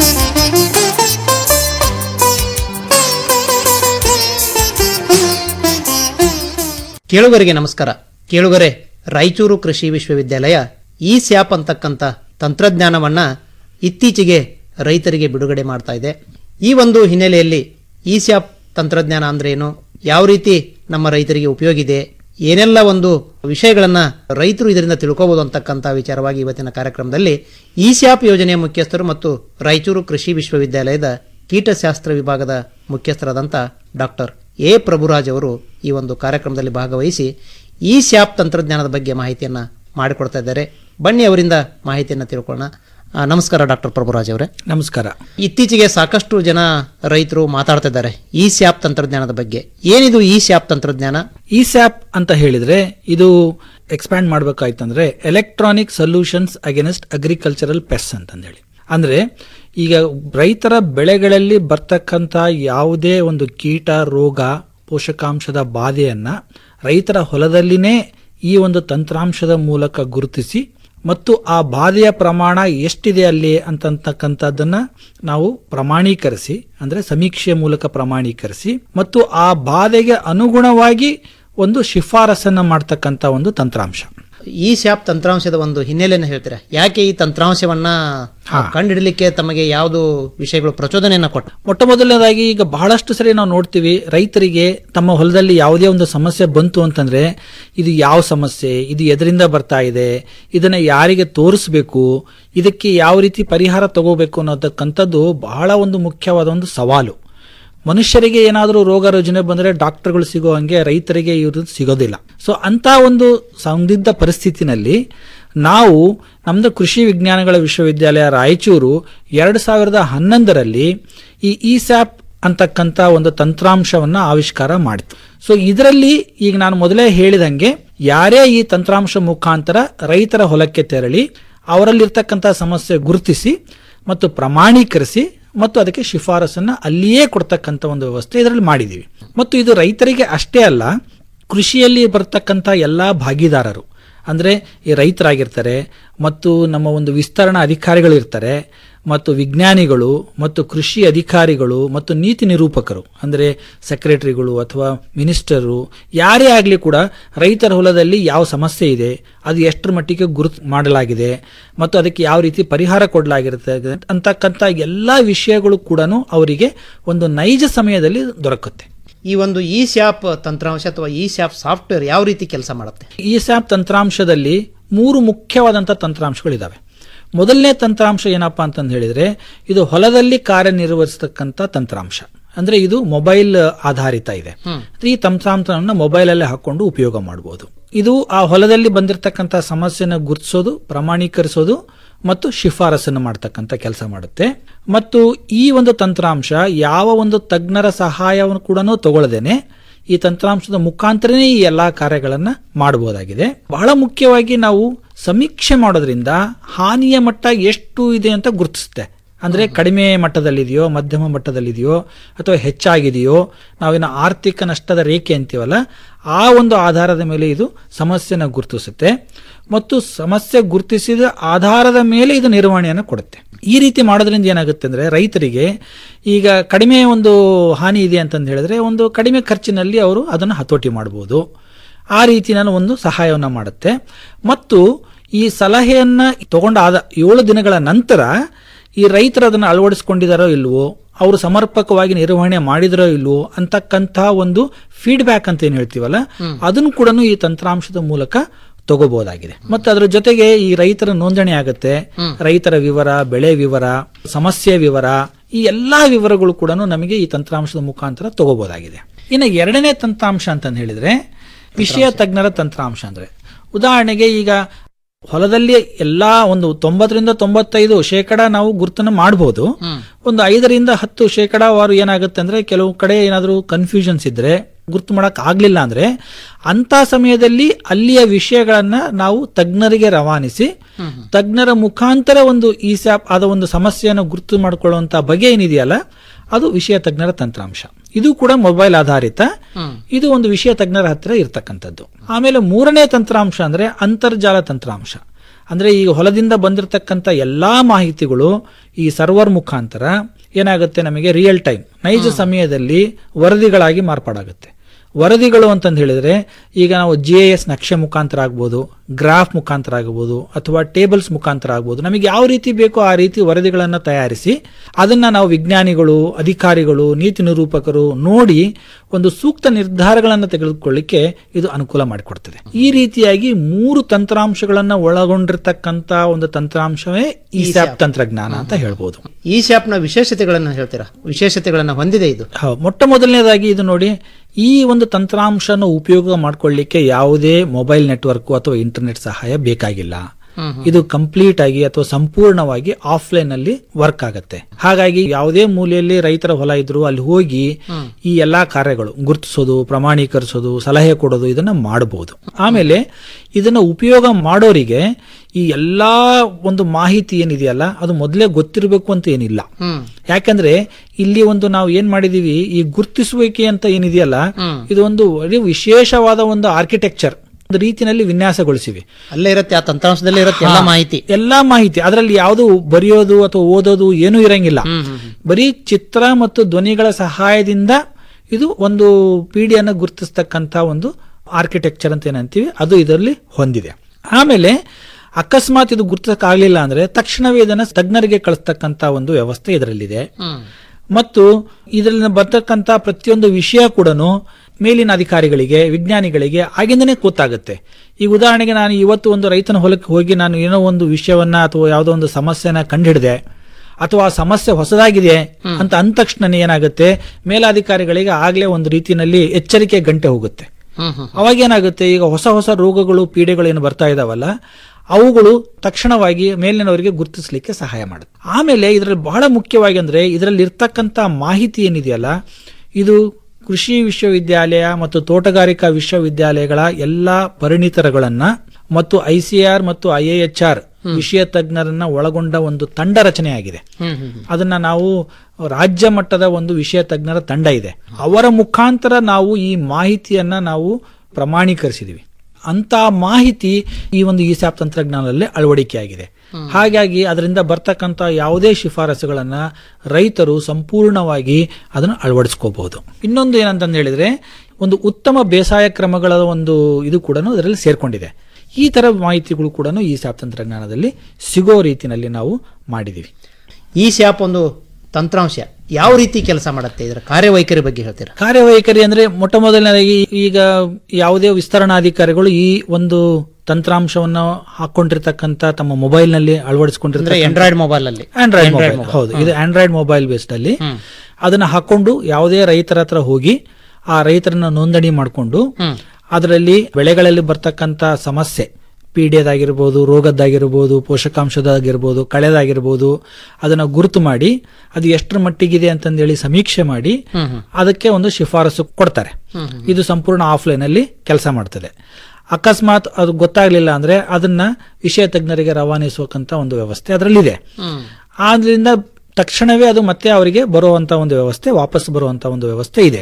ಕೇಳುಗರಿಗೆ ನಮಸ್ಕಾರ ಕೇಳುಗರೆ ರಾಯಚೂರು ಕೃಷಿ ವಿಶ್ವವಿದ್ಯಾಲಯ ಈ ಸ್ಯಾಪ್ ಅಂತಕ್ಕಂಥ ತಂತ್ರಜ್ಞಾನವನ್ನ ಇತ್ತೀಚೆಗೆ ರೈತರಿಗೆ ಬಿಡುಗಡೆ ಮಾಡ್ತಾ ಇದೆ ಈ ಒಂದು ಹಿನ್ನೆಲೆಯಲ್ಲಿ ಈ ಸ್ಯಾಪ್ ತಂತ್ರಜ್ಞಾನ ಅಂದ್ರೆ ಏನು ಯಾವ ರೀತಿ ನಮ್ಮ ರೈತರಿಗೆ ಉಪಯೋಗ ಇದೆ ಏನೆಲ್ಲ ಒಂದು ವಿಷಯಗಳನ್ನ ರೈತರು ಇದರಿಂದ ತಿಳ್ಕೋಬಹುದು ಅಂತಕ್ಕಂಥ ವಿಚಾರವಾಗಿ ಇವತ್ತಿನ ಕಾರ್ಯಕ್ರಮದಲ್ಲಿ ಈ ಸ್ಯಾಪ್ ಯೋಜನೆಯ ಮುಖ್ಯಸ್ಥರು ಮತ್ತು ರಾಯಚೂರು ಕೃಷಿ ವಿಶ್ವವಿದ್ಯಾಲಯದ ಕೀಟಶಾಸ್ತ್ರ ವಿಭಾಗದ ಮುಖ್ಯಸ್ಥರಾದಂಥ ಡಾಕ್ಟರ್ ಎ ಪ್ರಭುರಾಜ್ ಅವರು ಈ ಒಂದು ಕಾರ್ಯಕ್ರಮದಲ್ಲಿ ಭಾಗವಹಿಸಿ ಈ ಸ್ಯಾಪ್ ತಂತ್ರಜ್ಞಾನದ ಬಗ್ಗೆ ಮಾಹಿತಿಯನ್ನ ಮಾಡಿಕೊಡ್ತಾ ಇದ್ದಾರೆ ಬನ್ನಿ ಅವರಿಂದ ಮಾಹಿತಿಯನ್ನು ತಿಳ್ಕೊಳ್ಳೋಣ ಆ, ನಮಸ್ಕಾರ ಡಾಕ್ಟರ್ ಪ್ರಭುರಾಜ್ ಅವರೇ ನಮಸ್ಕಾರ ಇತ್ತೀಚೆಗೆ ಸಾಕಷ್ಟು ಜನ ರೈತರು ಮಾತಾಡ್ತಾ ಇದ್ದಾರೆ ಈ ಸ್ಯಾಪ್ ತಂತ್ರಜ್ಞಾನದ ಬಗ್ಗೆ ಏನಿದು ಈ ಸ್ಯಾಪ್ ತಂತ್ರಜ್ಞಾನ ಈ ಸ್ಯಾಪ್ ಅಂತ ಹೇಳಿದ್ರೆ ಇದು ಎಕ್ಸ್ಪ್ಯಾಂಡ್ ಮಾಡ್ಬೇಕಾಯ್ತಂದ್ರೆ electronic solutions against agricultural pests ಅಂತಂದೇಳಿ ಅಂದ್ರೆ ಈಗ ರೈತರ ಬೆಳೆಗಳಲ್ಲಿ ಬರ್ತಕ್ಕಂಥ ಯಾವುದೇ ಒಂದು ಕೀಟ ರೋಗ ಪೋಷಕಾಂಶದ ಬಾಧೆಯನ್ನ ರೈತರ ಹೊಲದಲ್ಲಿನೇ ಈ ಒಂದು ತಂತ್ರಾಂಶದ ಮೂಲಕ ಗುರುತಿಸಿ ಮತ್ತು ಆ ಬಾಧೆಯ ಪ್ರಮಾಣ ಎಷ್ಟಿದೆ ಅಲ್ಲಿ ಅಂತಕ್ಕಂಥದ್ದನ್ನ ನಾವು ಪ್ರಮಾಣೀಕರಿಸಿ ಅಂದ್ರೆ ಸಮೀಕ್ಷೆಯ ಮೂಲಕ ಪ್ರಮಾಣೀಕರಿಸಿ ಮತ್ತು ಆ ಬಾಧೆಗೆ ಅನುಗುಣವಾಗಿ ಒಂದು ಶಿಫಾರಸನ್ನ ಮಾಡ್ತಕ್ಕಂಥ ಒಂದು ತಂತ್ರಾಂಶ ಈ ಸ್ಯಾಪ್ ತಂತ್ರಾಂಶದ ಒಂದು ಹಿನ್ನೆಲೆಯನ್ನು ಹೇಳ್ತೀರಾ ಯಾಕೆ ಈ ತಂತ್ರಾಂಶವನ್ನ ಕಂಡುಹಿಡಲಿಕ್ಕೆ ತಮಗೆ ಯಾವುದು ವಿಷಯಗಳು ಪ್ರಚೋದನೆಯನ್ನ ಕೊಟ್ಟ ಮೊಟ್ಟ ಮೊದಲನೇದಾಗಿ ಈಗ ಬಹಳಷ್ಟು ಸರಿ ನಾವು ನೋಡ್ತೀವಿ ರೈತರಿಗೆ ತಮ್ಮ ಹೊಲದಲ್ಲಿ ಯಾವುದೇ ಒಂದು ಸಮಸ್ಯೆ ಬಂತು ಅಂತಂದ್ರೆ ಇದು ಯಾವ ಸಮಸ್ಯೆ ಇದು ಎದರಿಂದ ಬರ್ತಾ ಇದೆ ಇದನ್ನ ಯಾರಿಗೆ ತೋರಿಸ್ಬೇಕು ಇದಕ್ಕೆ ಯಾವ ರೀತಿ ಪರಿಹಾರ ತಗೋಬೇಕು ಅನ್ನೋದಕ್ಕಂಥದ್ದು ಬಹಳ ಒಂದು ಮುಖ್ಯವಾದ ಒಂದು ಸವಾಲು ಮನುಷ್ಯರಿಗೆ ಏನಾದರೂ ರೋಗ ರುಜಿನ ಬಂದರೆ ಡಾಕ್ಟರ್ಗಳು ಸಿಗೋ ಹಂಗೆ ರೈತರಿಗೆ ಇವರು ಸಿಗೋದಿಲ್ಲ ಸೊ ಅಂತ ಒಂದು ಸಂದಿಗ್ಧ ಪರಿಸ್ಥಿತಿನಲ್ಲಿ ನಾವು ನಮ್ದು ಕೃಷಿ ವಿಜ್ಞಾನಗಳ ವಿಶ್ವವಿದ್ಯಾಲಯ ರಾಯಚೂರು ಎರಡು ಸಾವಿರದ ಹನ್ನೊಂದರಲ್ಲಿ ಈ ಇ ಸ್ಯಾಪ್ ಅಂತಕ್ಕಂಥ ಒಂದು ತಂತ್ರಾಂಶವನ್ನ ಆವಿಷ್ಕಾರ ಮಾಡಿತು ಸೊ ಇದರಲ್ಲಿ ಈಗ ನಾನು ಮೊದಲೇ ಹೇಳಿದಂಗೆ ಯಾರೇ ಈ ತಂತ್ರಾಂಶ ಮುಖಾಂತರ ರೈತರ ಹೊಲಕ್ಕೆ ತೆರಳಿ ಅವರಲ್ಲಿರ್ತಕ್ಕಂಥ ಸಮಸ್ಯೆ ಗುರುತಿಸಿ ಮತ್ತು ಪ್ರಮಾಣೀಕರಿಸಿ ಮತ್ತು ಅದಕ್ಕೆ ಶಿಫಾರಸನ್ನ ಅಲ್ಲಿಯೇ ಕೊಡ್ತಕ್ಕಂಥ ಒಂದು ವ್ಯವಸ್ಥೆ ಇದರಲ್ಲಿ ಮಾಡಿದ್ದೀವಿ ಮತ್ತು ಇದು ರೈತರಿಗೆ ಅಷ್ಟೇ ಅಲ್ಲ ಕೃಷಿಯಲ್ಲಿ ಬರ್ತಕ್ಕಂಥ ಎಲ್ಲ ಭಾಗಿದಾರರು ಅಂದ್ರೆ ಈ ರೈತರಾಗಿರ್ತಾರೆ ಮತ್ತು ನಮ್ಮ ಒಂದು ವಿಸ್ತರಣಾ ಅಧಿಕಾರಿಗಳು ಇರ್ತಾರೆ ಮತ್ತು ವಿಜ್ಞಾನಿಗಳು ಮತ್ತು ಕೃಷಿ ಅಧಿಕಾರಿಗಳು ಮತ್ತು ನೀತಿ ನಿರೂಪಕರು ಅಂದರೆ ಸೆಕ್ರೆಟರಿಗಳು ಅಥವಾ ಮಿನಿಸ್ಟರು ಯಾರೇ ಆಗಲಿ ಕೂಡ ರೈತರ ಹೊಲದಲ್ಲಿ ಯಾವ ಸಮಸ್ಯೆ ಇದೆ ಅದು ಎಷ್ಟರ ಮಟ್ಟಿಗೆ ಗುರುತು ಮಾಡಲಾಗಿದೆ ಮತ್ತು ಅದಕ್ಕೆ ಯಾವ ರೀತಿ ಪರಿಹಾರ ಕೊಡಲಾಗಿರುತ್ತೆ ಅಂತಕ್ಕಂಥ ಎಲ್ಲ ವಿಷಯಗಳು ಕೂಡ ಅವರಿಗೆ ಒಂದು ನೈಜ ಸಮಯದಲ್ಲಿ ದೊರಕುತ್ತೆ ಈ ಒಂದು ಇ ಸ್ಯಾಪ್ ತಂತ್ರಾಂಶ ಅಥವಾ ಇ ಸ್ಯಾಪ್ ಸಾಫ್ಟ್ವೇರ್ ಯಾವ ರೀತಿ ಕೆಲಸ ಮಾಡುತ್ತೆ ಈ ಸ್ಯಾಪ್ ತಂತ್ರಾಂಶದಲ್ಲಿ ಮೂರು ಮುಖ್ಯವಾದಂಥ ತಂತ್ರಾಂಶಗಳಿದ್ದಾವೆ ಮೊದಲನೇ ತಂತ್ರಾಂಶ ಏನಪ್ಪಾ ಅಂತಂದು ಹೇಳಿದ್ರೆ ಇದು ಹೊಲದಲ್ಲಿ ಕಾರ್ಯನಿರ್ವಹಿಸತಕ್ಕಂಥ ತಂತ್ರಾಂಶ ಅಂದ್ರೆ ಇದು ಮೊಬೈಲ್ ಆಧಾರಿತ ಇದೆ ಈ ತಂತ್ರಾಂಶವನ್ನು ಮೊಬೈಲ್ ಅಲ್ಲೇ ಹಾಕೊಂಡು ಉಪಯೋಗ ಮಾಡಬಹುದು ಇದು ಆ ಹೊಲದಲ್ಲಿ ಬಂದಿರತಕ್ಕಂಥ ಸಮಸ್ಯೆನ ಗುರುತಿಸೋದು ಪ್ರಮಾಣೀಕರಿಸೋದು ಮತ್ತು ಶಿಫಾರಸನ್ನು ಮಾಡತಕ್ಕಂಥ ಕೆಲಸ ಮಾಡುತ್ತೆ ಮತ್ತು ಈ ಒಂದು ತಂತ್ರಾಂಶ ಯಾವ ಒಂದು ತಜ್ಞರ ಸಹಾಯವನ್ನು ಕೂಡ ತಗೊಳ್ಳದೇನೆ ಈ ತಂತ್ರಾಂಶದ ಮುಖಾಂತರನೇ ಈ ಎಲ್ಲಾ ಕಾರ್ಯಗಳನ್ನ ಮಾಡಬಹುದಾಗಿದೆ ಬಹಳ ಮುಖ್ಯವಾಗಿ ನಾವು ಸಮೀಕ್ಷೆ ಮಾಡೋದ್ರಿಂದ ಹಾನಿಯ ಮಟ್ಟ ಎಷ್ಟು ಇದೆ ಅಂತ ಗುರುತಿಸುತ್ತೆ ಅಂದ್ರೆ ಕಡಿಮೆ ಮಟ್ಟದಲ್ಲಿದೆಯೋ ಮಧ್ಯಮ ಮಟ್ಟದಲ್ಲಿದೆಯೋ ಅಥವಾ ಹೆಚ್ಚಾಗಿದೆಯೋ ನಾವಿನ ಆರ್ಥಿಕ ನಷ್ಟದ ರೇಖೆ ಅಂತೀವಲ್ಲ ಆ ಒಂದು ಆಧಾರದ ಮೇಲೆ ಇದು ಸಮಸ್ಯೆನ ಗುರುತಿಸುತ್ತೆ ಮತ್ತು ಸಮಸ್ಯೆ ಗುರುತಿಸಿದ ಆಧಾರದ ಮೇಲೆ ಇದು ನಿರ್ವಹಣೆಯನ್ನು ಕೊಡುತ್ತೆ ಈ ರೀತಿ ಮಾಡೋದ್ರಿಂದ ಏನಾಗುತ್ತೆ ಅಂದ್ರೆ ರೈತರಿಗೆ ಈಗ ಕಡಿಮೆ ಒಂದು ಹಾನಿ ಇದೆ ಅಂತಂದು ಹೇಳಿದ್ರೆ ಒಂದು ಕಡಿಮೆ ಖರ್ಚಿನಲ್ಲಿ ಅವರು ಅದನ್ನು ಹತೋಟಿ ಮಾಡಬಹುದು ಆ ರೀತಿ ನಾನು ಒಂದು ಸಹಾಯವನ್ನು ಮಾಡುತ್ತೆ ಮತ್ತು ಈ ಸಲಹೆಯನ್ನ ತಗೊಂಡಾದ ಏಳು ದಿನಗಳ ನಂತರ ಈ ರೈತರು ಅದನ್ನು ಅಳವಡಿಸಿಕೊಂಡಿದಾರೋ ಇಲ್ವೋ ಅವರು ಸಮರ್ಪಕವಾಗಿ ನಿರ್ವಹಣೆ ಮಾಡಿದರೋ ಇಲ್ವೋ ಅಂತಕ್ಕಂಥ ಒಂದು ಫೀಡ್ಬ್ಯಾಕ್ ಅಂತ ಏನ್ ಹೇಳ್ತೀವಲ್ಲ ಅದನ್ನು ಕೂಡ ಈ ತಂತ್ರಾಂಶದ ಮೂಲಕ ತಗೋಬಹುದಾಗಿದೆ ಮತ್ತೆ ಅದರ ಜೊತೆಗೆ ಈ ರೈತರ ನೋಂದಣಿ ಆಗುತ್ತೆ ರೈತರ ವಿವರ ಬೆಳೆ ವಿವರ ಸಮಸ್ಯೆ ವಿವರ ಈ ಎಲ್ಲಾ ವಿವರಗಳು ಕೂಡ ನಮಗೆ ಈ ತಂತ್ರಾಂಶದ ಮುಖಾಂತರ ತಗೋಬಹುದಾಗಿದೆ ಇನ್ನು ಎರಡನೇ ತಂತ್ರಾಂಶ ಅಂತಂದು ಹೇಳಿದ್ರೆ ವಿಷಯ ತಜ್ಞರ ತಂತ್ರಾಂಶ ಅಂದ್ರೆ ಉದಾಹರಣೆಗೆ ಈಗ ಹೊಲದಲ್ಲಿ ಎಲ್ಲಾ ಒಂದು ತೊಂಬತ್ತರಿಂದ ತೊಂಬತ್ತೈದು ಶೇಕಡ ನಾವು ಗುರುತನ್ನು ಮಾಡಬಹುದು ಒಂದು ಐದರಿಂದ ಹತ್ತು ಶೇಕಡಾವಾರು ಏನಾಗುತ್ತೆ ಅಂದ್ರೆ ಕೆಲವು ಕಡೆ ಏನಾದರೂ ಕನ್ಫ್ಯೂಷನ್ಸ್ ಇದ್ರೆ ಗುರ್ತು ಮಾಡಕ್ ಆಗ್ಲಿಲ್ಲ ಅಂದ್ರೆ ಅಂತ ಸಮಯದಲ್ಲಿ ಅಲ್ಲಿಯ ವಿಷಯಗಳನ್ನ ನಾವು ತಜ್ಞರಿಗೆ ರವಾನಿಸಿ ತಜ್ಞರ ಮುಖಾಂತರ ಒಂದು ಈ ಸ್ಯಾಪ್ ಆದ ಒಂದು ಸಮಸ್ಯೆಯನ್ನು ಗುರುತು ಮಾಡಿಕೊಳ್ಳುವಂತ ಬಗೆ ಏನಿದೆಯಲ್ಲ ಅದು ವಿಷಯ ತಜ್ಞರ ತಂತ್ರಾಂಶ ಇದು ಕೂಡ ಮೊಬೈಲ್ ಆಧಾರಿತ ಇದು ಒಂದು ವಿಷಯ ತಜ್ಞರ ಹತ್ತಿರ ಇರ್ತಕ್ಕಂಥದ್ದು ಆಮೇಲೆ ಮೂರನೇ ತಂತ್ರಾಂಶ ಅಂದ್ರೆ ಅಂತರ್ಜಾಲ ತಂತ್ರಾಂಶ ಅಂದ್ರೆ ಈ ಹೊಲದಿಂದ ಬಂದಿರತಕ್ಕಂಥ ಎಲ್ಲಾ ಮಾಹಿತಿಗಳು ಈ ಸರ್ವರ್ ಮುಖಾಂತರ ಏನಾಗುತ್ತೆ ನಮಗೆ ರಿಯಲ್ ಟೈಮ್ ನೈಜ ಸಮಯದಲ್ಲಿ ವರದಿಗಳಾಗಿ ಮಾರ್ಪಾಡಾಗುತ್ತೆ ವರದಿಗಳು ಅಂತಂದು ಹೇಳಿದ್ರೆ ಈಗ ನಾವು ಜಿ ಎಸ್ ನಕ್ಷೆ ಮುಖಾಂತರ ಆಗ್ಬೋದು ಗ್ರಾಫ್ ಮುಖಾಂತರ ಆಗಬಹುದು ಅಥವಾ ಟೇಬಲ್ಸ್ ಮುಖಾಂತರ ಆಗ್ಬೋದು ನಮಗೆ ಯಾವ ರೀತಿ ಬೇಕೋ ಆ ರೀತಿ ವರದಿಗಳನ್ನು ತಯಾರಿಸಿ ಅದನ್ನ ನಾವು ವಿಜ್ಞಾನಿಗಳು ಅಧಿಕಾರಿಗಳು ನೀತಿ ನಿರೂಪಕರು ನೋಡಿ ಒಂದು ಸೂಕ್ತ ನಿರ್ಧಾರಗಳನ್ನು ತೆಗೆದುಕೊಳ್ಳಿಕ್ಕೆ ಇದು ಅನುಕೂಲ ಮಾಡಿಕೊಡ್ತದೆ ಈ ರೀತಿಯಾಗಿ ಮೂರು ತಂತ್ರಾಂಶಗಳನ್ನ ಒಳಗೊಂಡಿರ್ತಕ್ಕಂತ ಒಂದು ತಂತ್ರಾಂಶವೇ ಈ ಸ್ಯಾಪ್ ತಂತ್ರಜ್ಞಾನ ಅಂತ ಹೇಳ್ಬೋದು ಈ ಸ್ಯಾಪ್ನ ವಿಶೇಷತೆಗಳನ್ನು ಹೇಳ್ತೀರಾ ವಿಶೇಷತೆಗಳನ್ನು ಹೊಂದಿದೆ ಇದು ಹೌದು ಮೊಟ್ಟ ಮೊದಲನೇದಾಗಿ ಇದು ನೋಡಿ ಈ ಒಂದು ತಂತ್ರಾಂಶನ ಉಪಯೋಗ ಮಾಡ್ಕೊಳ್ಳಿಕ್ಕೆ ಯಾವುದೇ ಮೊಬೈಲ್ ನೆಟ್ವರ್ಕ್ ಅಥವಾ ಇಂಟರ್ನೆಟ್ ಸಹಾಯ ಬೇಕಾಗಿಲ್ಲ ಇದು ಕಂಪ್ಲೀಟ್ ಆಗಿ ಅಥವಾ ಸಂಪೂರ್ಣವಾಗಿ ಆಫ್ಲೈನ್ ಅಲ್ಲಿ ವರ್ಕ್ ಆಗುತ್ತೆ ಹಾಗಾಗಿ ಯಾವುದೇ ಮೂಲೆಯಲ್ಲಿ ರೈತರ ಹೊಲ ಇದ್ರು ಅಲ್ಲಿ ಹೋಗಿ ಈ ಎಲ್ಲಾ ಕಾರ್ಯಗಳು ಗುರುತಿಸೋದು ಪ್ರಮಾಣೀಕರಿಸೋದು ಸಲಹೆ ಕೊಡೋದು ಇದನ್ನ ಮಾಡಬಹುದು ಆಮೇಲೆ ಇದನ್ನ ಉಪಯೋಗ ಮಾಡೋರಿಗೆ ಈ ಎಲ್ಲಾ ಒಂದು ಮಾಹಿತಿ ಏನಿದೆಯಲ್ಲ ಅದು ಮೊದಲೇ ಗೊತ್ತಿರಬೇಕು ಅಂತ ಏನಿಲ್ಲ ಯಾಕಂದ್ರೆ ಇಲ್ಲಿ ಒಂದು ನಾವು ಏನ್ ಮಾಡಿದೀವಿ ಈ ಗುರುತಿಸುವಿಕೆ ಅಂತ ಏನಿದೆಯಲ್ಲ ಇದು ಒಂದು very ವಿಶೇಷವಾದ ಒಂದು ಆರ್ಕಿಟೆಕ್ಚರ್ ಒಂದು ರೀತಿಯಲ್ಲಿ ವಿನ್ಯಾಸಗೊಳಿಸಿವಿ ಅಲ್ಲೇ ಇರುತ್ತೆ ಆ ತಂತ್ರಾಂಶದಲ್ಲೇ ಇರುತ್ತೆ ಎಲ್ಲ ಮಾಹಿತಿ ಎಲ್ಲಾ ಮಾಹಿತಿ ಅದರಲ್ಲಿ ಯಾವುದು ಬರೆಯೋದು ಅಥವಾ ಓದೋದು ಏನೂ ಇರಂಗಿಲ್ಲ ಬರೀ ಚಿತ್ರ ಮತ್ತು ಧ್ವನಿಗಳ ಸಹಾಯದಿಂದ ಇದು ಒಂದು ಪೀಡಿಯನ್ನು ಗುರುತಿಸ್ತಕ್ಕಂತ ಒಂದು ಆರ್ಕಿಟೆಕ್ಚರ್ ಅಂತ ಏನಂತೀವಿ ಅದು ಇದರಲ್ಲಿ ಹೊಂದಿದೆ ಆಮೇಲೆ ಅಕಸ್ಮಾತ್ ಇದು ಗುರುತಿಸಕ್ ಆಗ್ಲಿಲ್ಲ ಅಂದ್ರೆ ತಕ್ಷಣವೇ ಇದನ್ನ ತಜ್ಞರಿಗೆ ಕಳಿಸ್ತಕ್ಕಂತ ಒಂದು ವ್ಯವಸ್ಥೆ ಇದರಲ್ಲಿದೆ ಮತ್ತು ಇದರಲ್ಲಿ ಬರ್ತಕ್ಕಂತ ಪ್ರತಿಯೊಂದು ವಿಷಯ ಕೂಡ ಮೇಲಿನ ಅಧಿಕಾರಿಗಳಿಗೆ ವಿಜ್ಞಾನಿಗಳಿಗೆ ಆಗಿಂದನೇ ಗೊತ್ತಾಗುತ್ತೆ ಈಗ ಉದಾಹರಣೆಗೆ ನಾನು ಇವತ್ತು ಒಂದು ರೈತನ ಹೊಲಕ್ಕೆ ಹೋಗಿ ನಾನು ಏನೋ ಒಂದು ವಿಷಯವನ್ನ ಅಥವಾ ಯಾವುದೋ ಒಂದು ಸಮಸ್ಯೆನ ಕಂಡುಹಿಡಿದೆ ಅಥವಾ ಆ ಸಮಸ್ಯೆ ಹೊಸದಾಗಿದೆ ಅಂತ ಅಂದ ತಕ್ಷಣ ಏನಾಗುತ್ತೆ ಮೇಲಾಧಿಕಾರಿಗಳಿಗೆ ಆಗ್ಲೇ ಒಂದು ರೀತಿಯಲ್ಲಿ ಎಚ್ಚರಿಕೆ ಗಂಟೆ ಹೋಗುತ್ತೆ ಅವಾಗ ಏನಾಗುತ್ತೆ ಈಗ ಹೊಸ ಹೊಸ ರೋಗಗಳು ಪೀಡೆಗಳು ಏನು ಬರ್ತಾ ಇದಾವಲ್ಲ ಅವುಗಳು ತಕ್ಷಣವಾಗಿ ಮೇಲಿನವರಿಗೆ ಗುರುತಿಸಲಿಕ್ಕೆ ಸಹಾಯ ಮಾಡುತ್ತೆ ಆಮೇಲೆ ಇದರಲ್ಲಿ ಬಹಳ ಮುಖ್ಯವಾಗಿ ಅಂದ್ರೆ ಇದರಲ್ಲಿ ಇರ್ತಕ್ಕಂಥ ಮಾಹಿತಿ ಏನಿದೆಯಲ್ಲ ಇದು ಕೃಷಿ ವಿಶ್ವವಿದ್ಯಾಲಯ ಮತ್ತು ತೋಟಗಾರಿಕಾ ವಿಶ್ವವಿದ್ಯಾಲಯಗಳ ಎಲ್ಲಾ ಪರಿಣಿತರಗಳನ್ನ ಮತ್ತು ಐಸಿಆರ್ ಮತ್ತು ಐಎಎಚ್ಆರ್ ವಿಷಯ ತಜ್ಞರನ್ನ ಒಳಗೊಂಡ ಒಂದು ತಂಡ ರಚನೆ ಆಗಿದೆ ಅದನ್ನ ನಾವು ರಾಜ್ಯ ಮಟ್ಟದ ಒಂದು ವಿಷಯ ತಜ್ಞರ ತಂಡ ಇದೆ ಅವರ ಮುಖಾಂತರ ನಾವು ಈ ಮಾಹಿತಿಯನ್ನ ನಾವು ಪ್ರಮಾಣೀಕರಿಸಿದೀವಿ ಅಂತ ಮಾಹಿತಿ ಈ ಒಂದು ಈ ಸ್ಯಾಪ್ ತಂತ್ರಜ್ಞಾನದಲ್ಲಿ ಅಳವಡಿಕೆಯಾಗಿದೆ ಹಾಗಾಗಿ ಅದರಿಂದ ಬರ್ತಕ್ಕಂಥ ಯಾವುದೇ ಶಿಫಾರಸುಗಳನ್ನ ರೈತರು ಸಂಪೂರ್ಣವಾಗಿ ಅದನ್ನು ಅಳವಡಿಸ್ಕೋಬಹುದು ಇನ್ನೊಂದು ಏನಂತಂದು ಹೇಳಿದ್ರೆ ಒಂದು ಉತ್ತಮ ಬೇಸಾಯ ಕ್ರಮಗಳ ಒಂದು ಇದು ಕೂಡ ಅದರಲ್ಲಿ ಸೇರ್ಕೊಂಡಿದೆ ಈ ತರ ಮಾಹಿತಿಗಳು ಕೂಡ ಈ ಸ್ಯಾಪ್ ತಂತ್ರಜ್ಞಾನದಲ್ಲಿ ಸಿಗೋ ರೀತಿಯಲ್ಲಿ ನಾವು ಮಾಡಿದೀವಿ ಈ ಸ್ಯಾಪ್ ಒಂದು ತಂತ್ರಾಂಶ ಯಾವ ರೀತಿ ಕೆಲಸ ಮಾಡುತ್ತೆ ಇದರ ಕಾರ್ಯವೈಖರಿ ಬಗ್ಗೆ ಹೇಳ್ತೀರಾ ಕಾರ್ಯವೈಖರಿ ಅಂದ್ರೆ ಮೊಟ್ಟ ಮೊದಲನೇದಾಗಿ ಈಗ ಯಾವುದೇ ವಿಸ್ತರಣಾಧಿಕಾರಿಗಳು ಈ ಒಂದು ತಂತ್ರಾಂಶವನ್ನು ಹಾಕೊಂಡಿರ್ತಕ್ಕಂಥ ತಮ್ಮ ಮೊಬೈಲ್ ನಲ್ಲಿ ಅಂದ್ರೆ ಅಳವಡಿಸಿಕೊಂಡಿರ್ತಾರೆ ಆಂಡ್ರಾಯ್ಡ್ ಮೊಬೈಲ್ ಅಲ್ಲಿ ಆಂಡ್ರಾಯ್ಡ್ Android ಮೊಬೈಲ್ mobile. ಹೌದು ಹ್ಮ್. ಇದು ಆಂಡ್ರಾಯ್ಡ್ ಮೊಬೈಲ್ ಬೇಸ್ಡ್ ಅಲ್ಲಿ ಅದನ್ನ ಹಾಕೊಂಡು ಯಾವುದೇ ರೈತರ ಹತ್ರ ಹೋಗಿ ಆ ರೈತರನ್ನ ನೋಂದಣಿ ಮಾಡಿಕೊಂಡು ಅದರಲ್ಲಿ ಬೆಳೆಗಳಲ್ಲಿ ಬರ್ತಕ್ಕಂತ ಸಮಸ್ಯೆ ಪೀಡೆದಾಗಿರ್ಬೋದು ರೋಗದ್ದಾಗಿರ್ಬೋದು ಪೋಷಕಾಂಶದಾಗಿರ್ಬೋದು ಕಳೆದಾಗಿರ್ಬೋದು ಅದನ್ನ ಗುರುತು ಮಾಡಿ ಅದು ಎಷ್ಟರ ಮಟ್ಟಿಗಿದೆ ಅಂತಂದೇಳಿ ಸಮೀಕ್ಷೆ ಮಾಡಿ ಅದಕ್ಕೆ ಒಂದು ಶಿಫಾರಸು ಕೊಡ್ತಾರೆ ಇದು ಸಂಪೂರ್ಣ ಆಫ್ಲೈನ್ ಅಲ್ಲಿ ಕೆಲಸ ಮಾಡ್ತದೆ ಅಕಸ್ಮಾತ್ ಅದು ಗೊತ್ತಾಗ್ಲಿಲ್ಲ ಅಂದ್ರೆ ಅದನ್ನ ವಿಷಯ ತಜ್ಞರಿಗೆ ರವಾನಿಸುವಂತ ಒಂದು ವ್ಯವಸ್ಥೆ ಅದರಲ್ಲಿದೆ ಆದ್ರಿಂದ ತಕ್ಷಣವೇ ಅದು ಮತ್ತೆ ಅವರಿಗೆ ಬರುವಂತ ಒಂದು ವ್ಯವಸ್ಥೆ ವಾಪಸ್ ಬರುವಂತ ಒಂದು ವ್ಯವಸ್ಥೆ ಇದೆ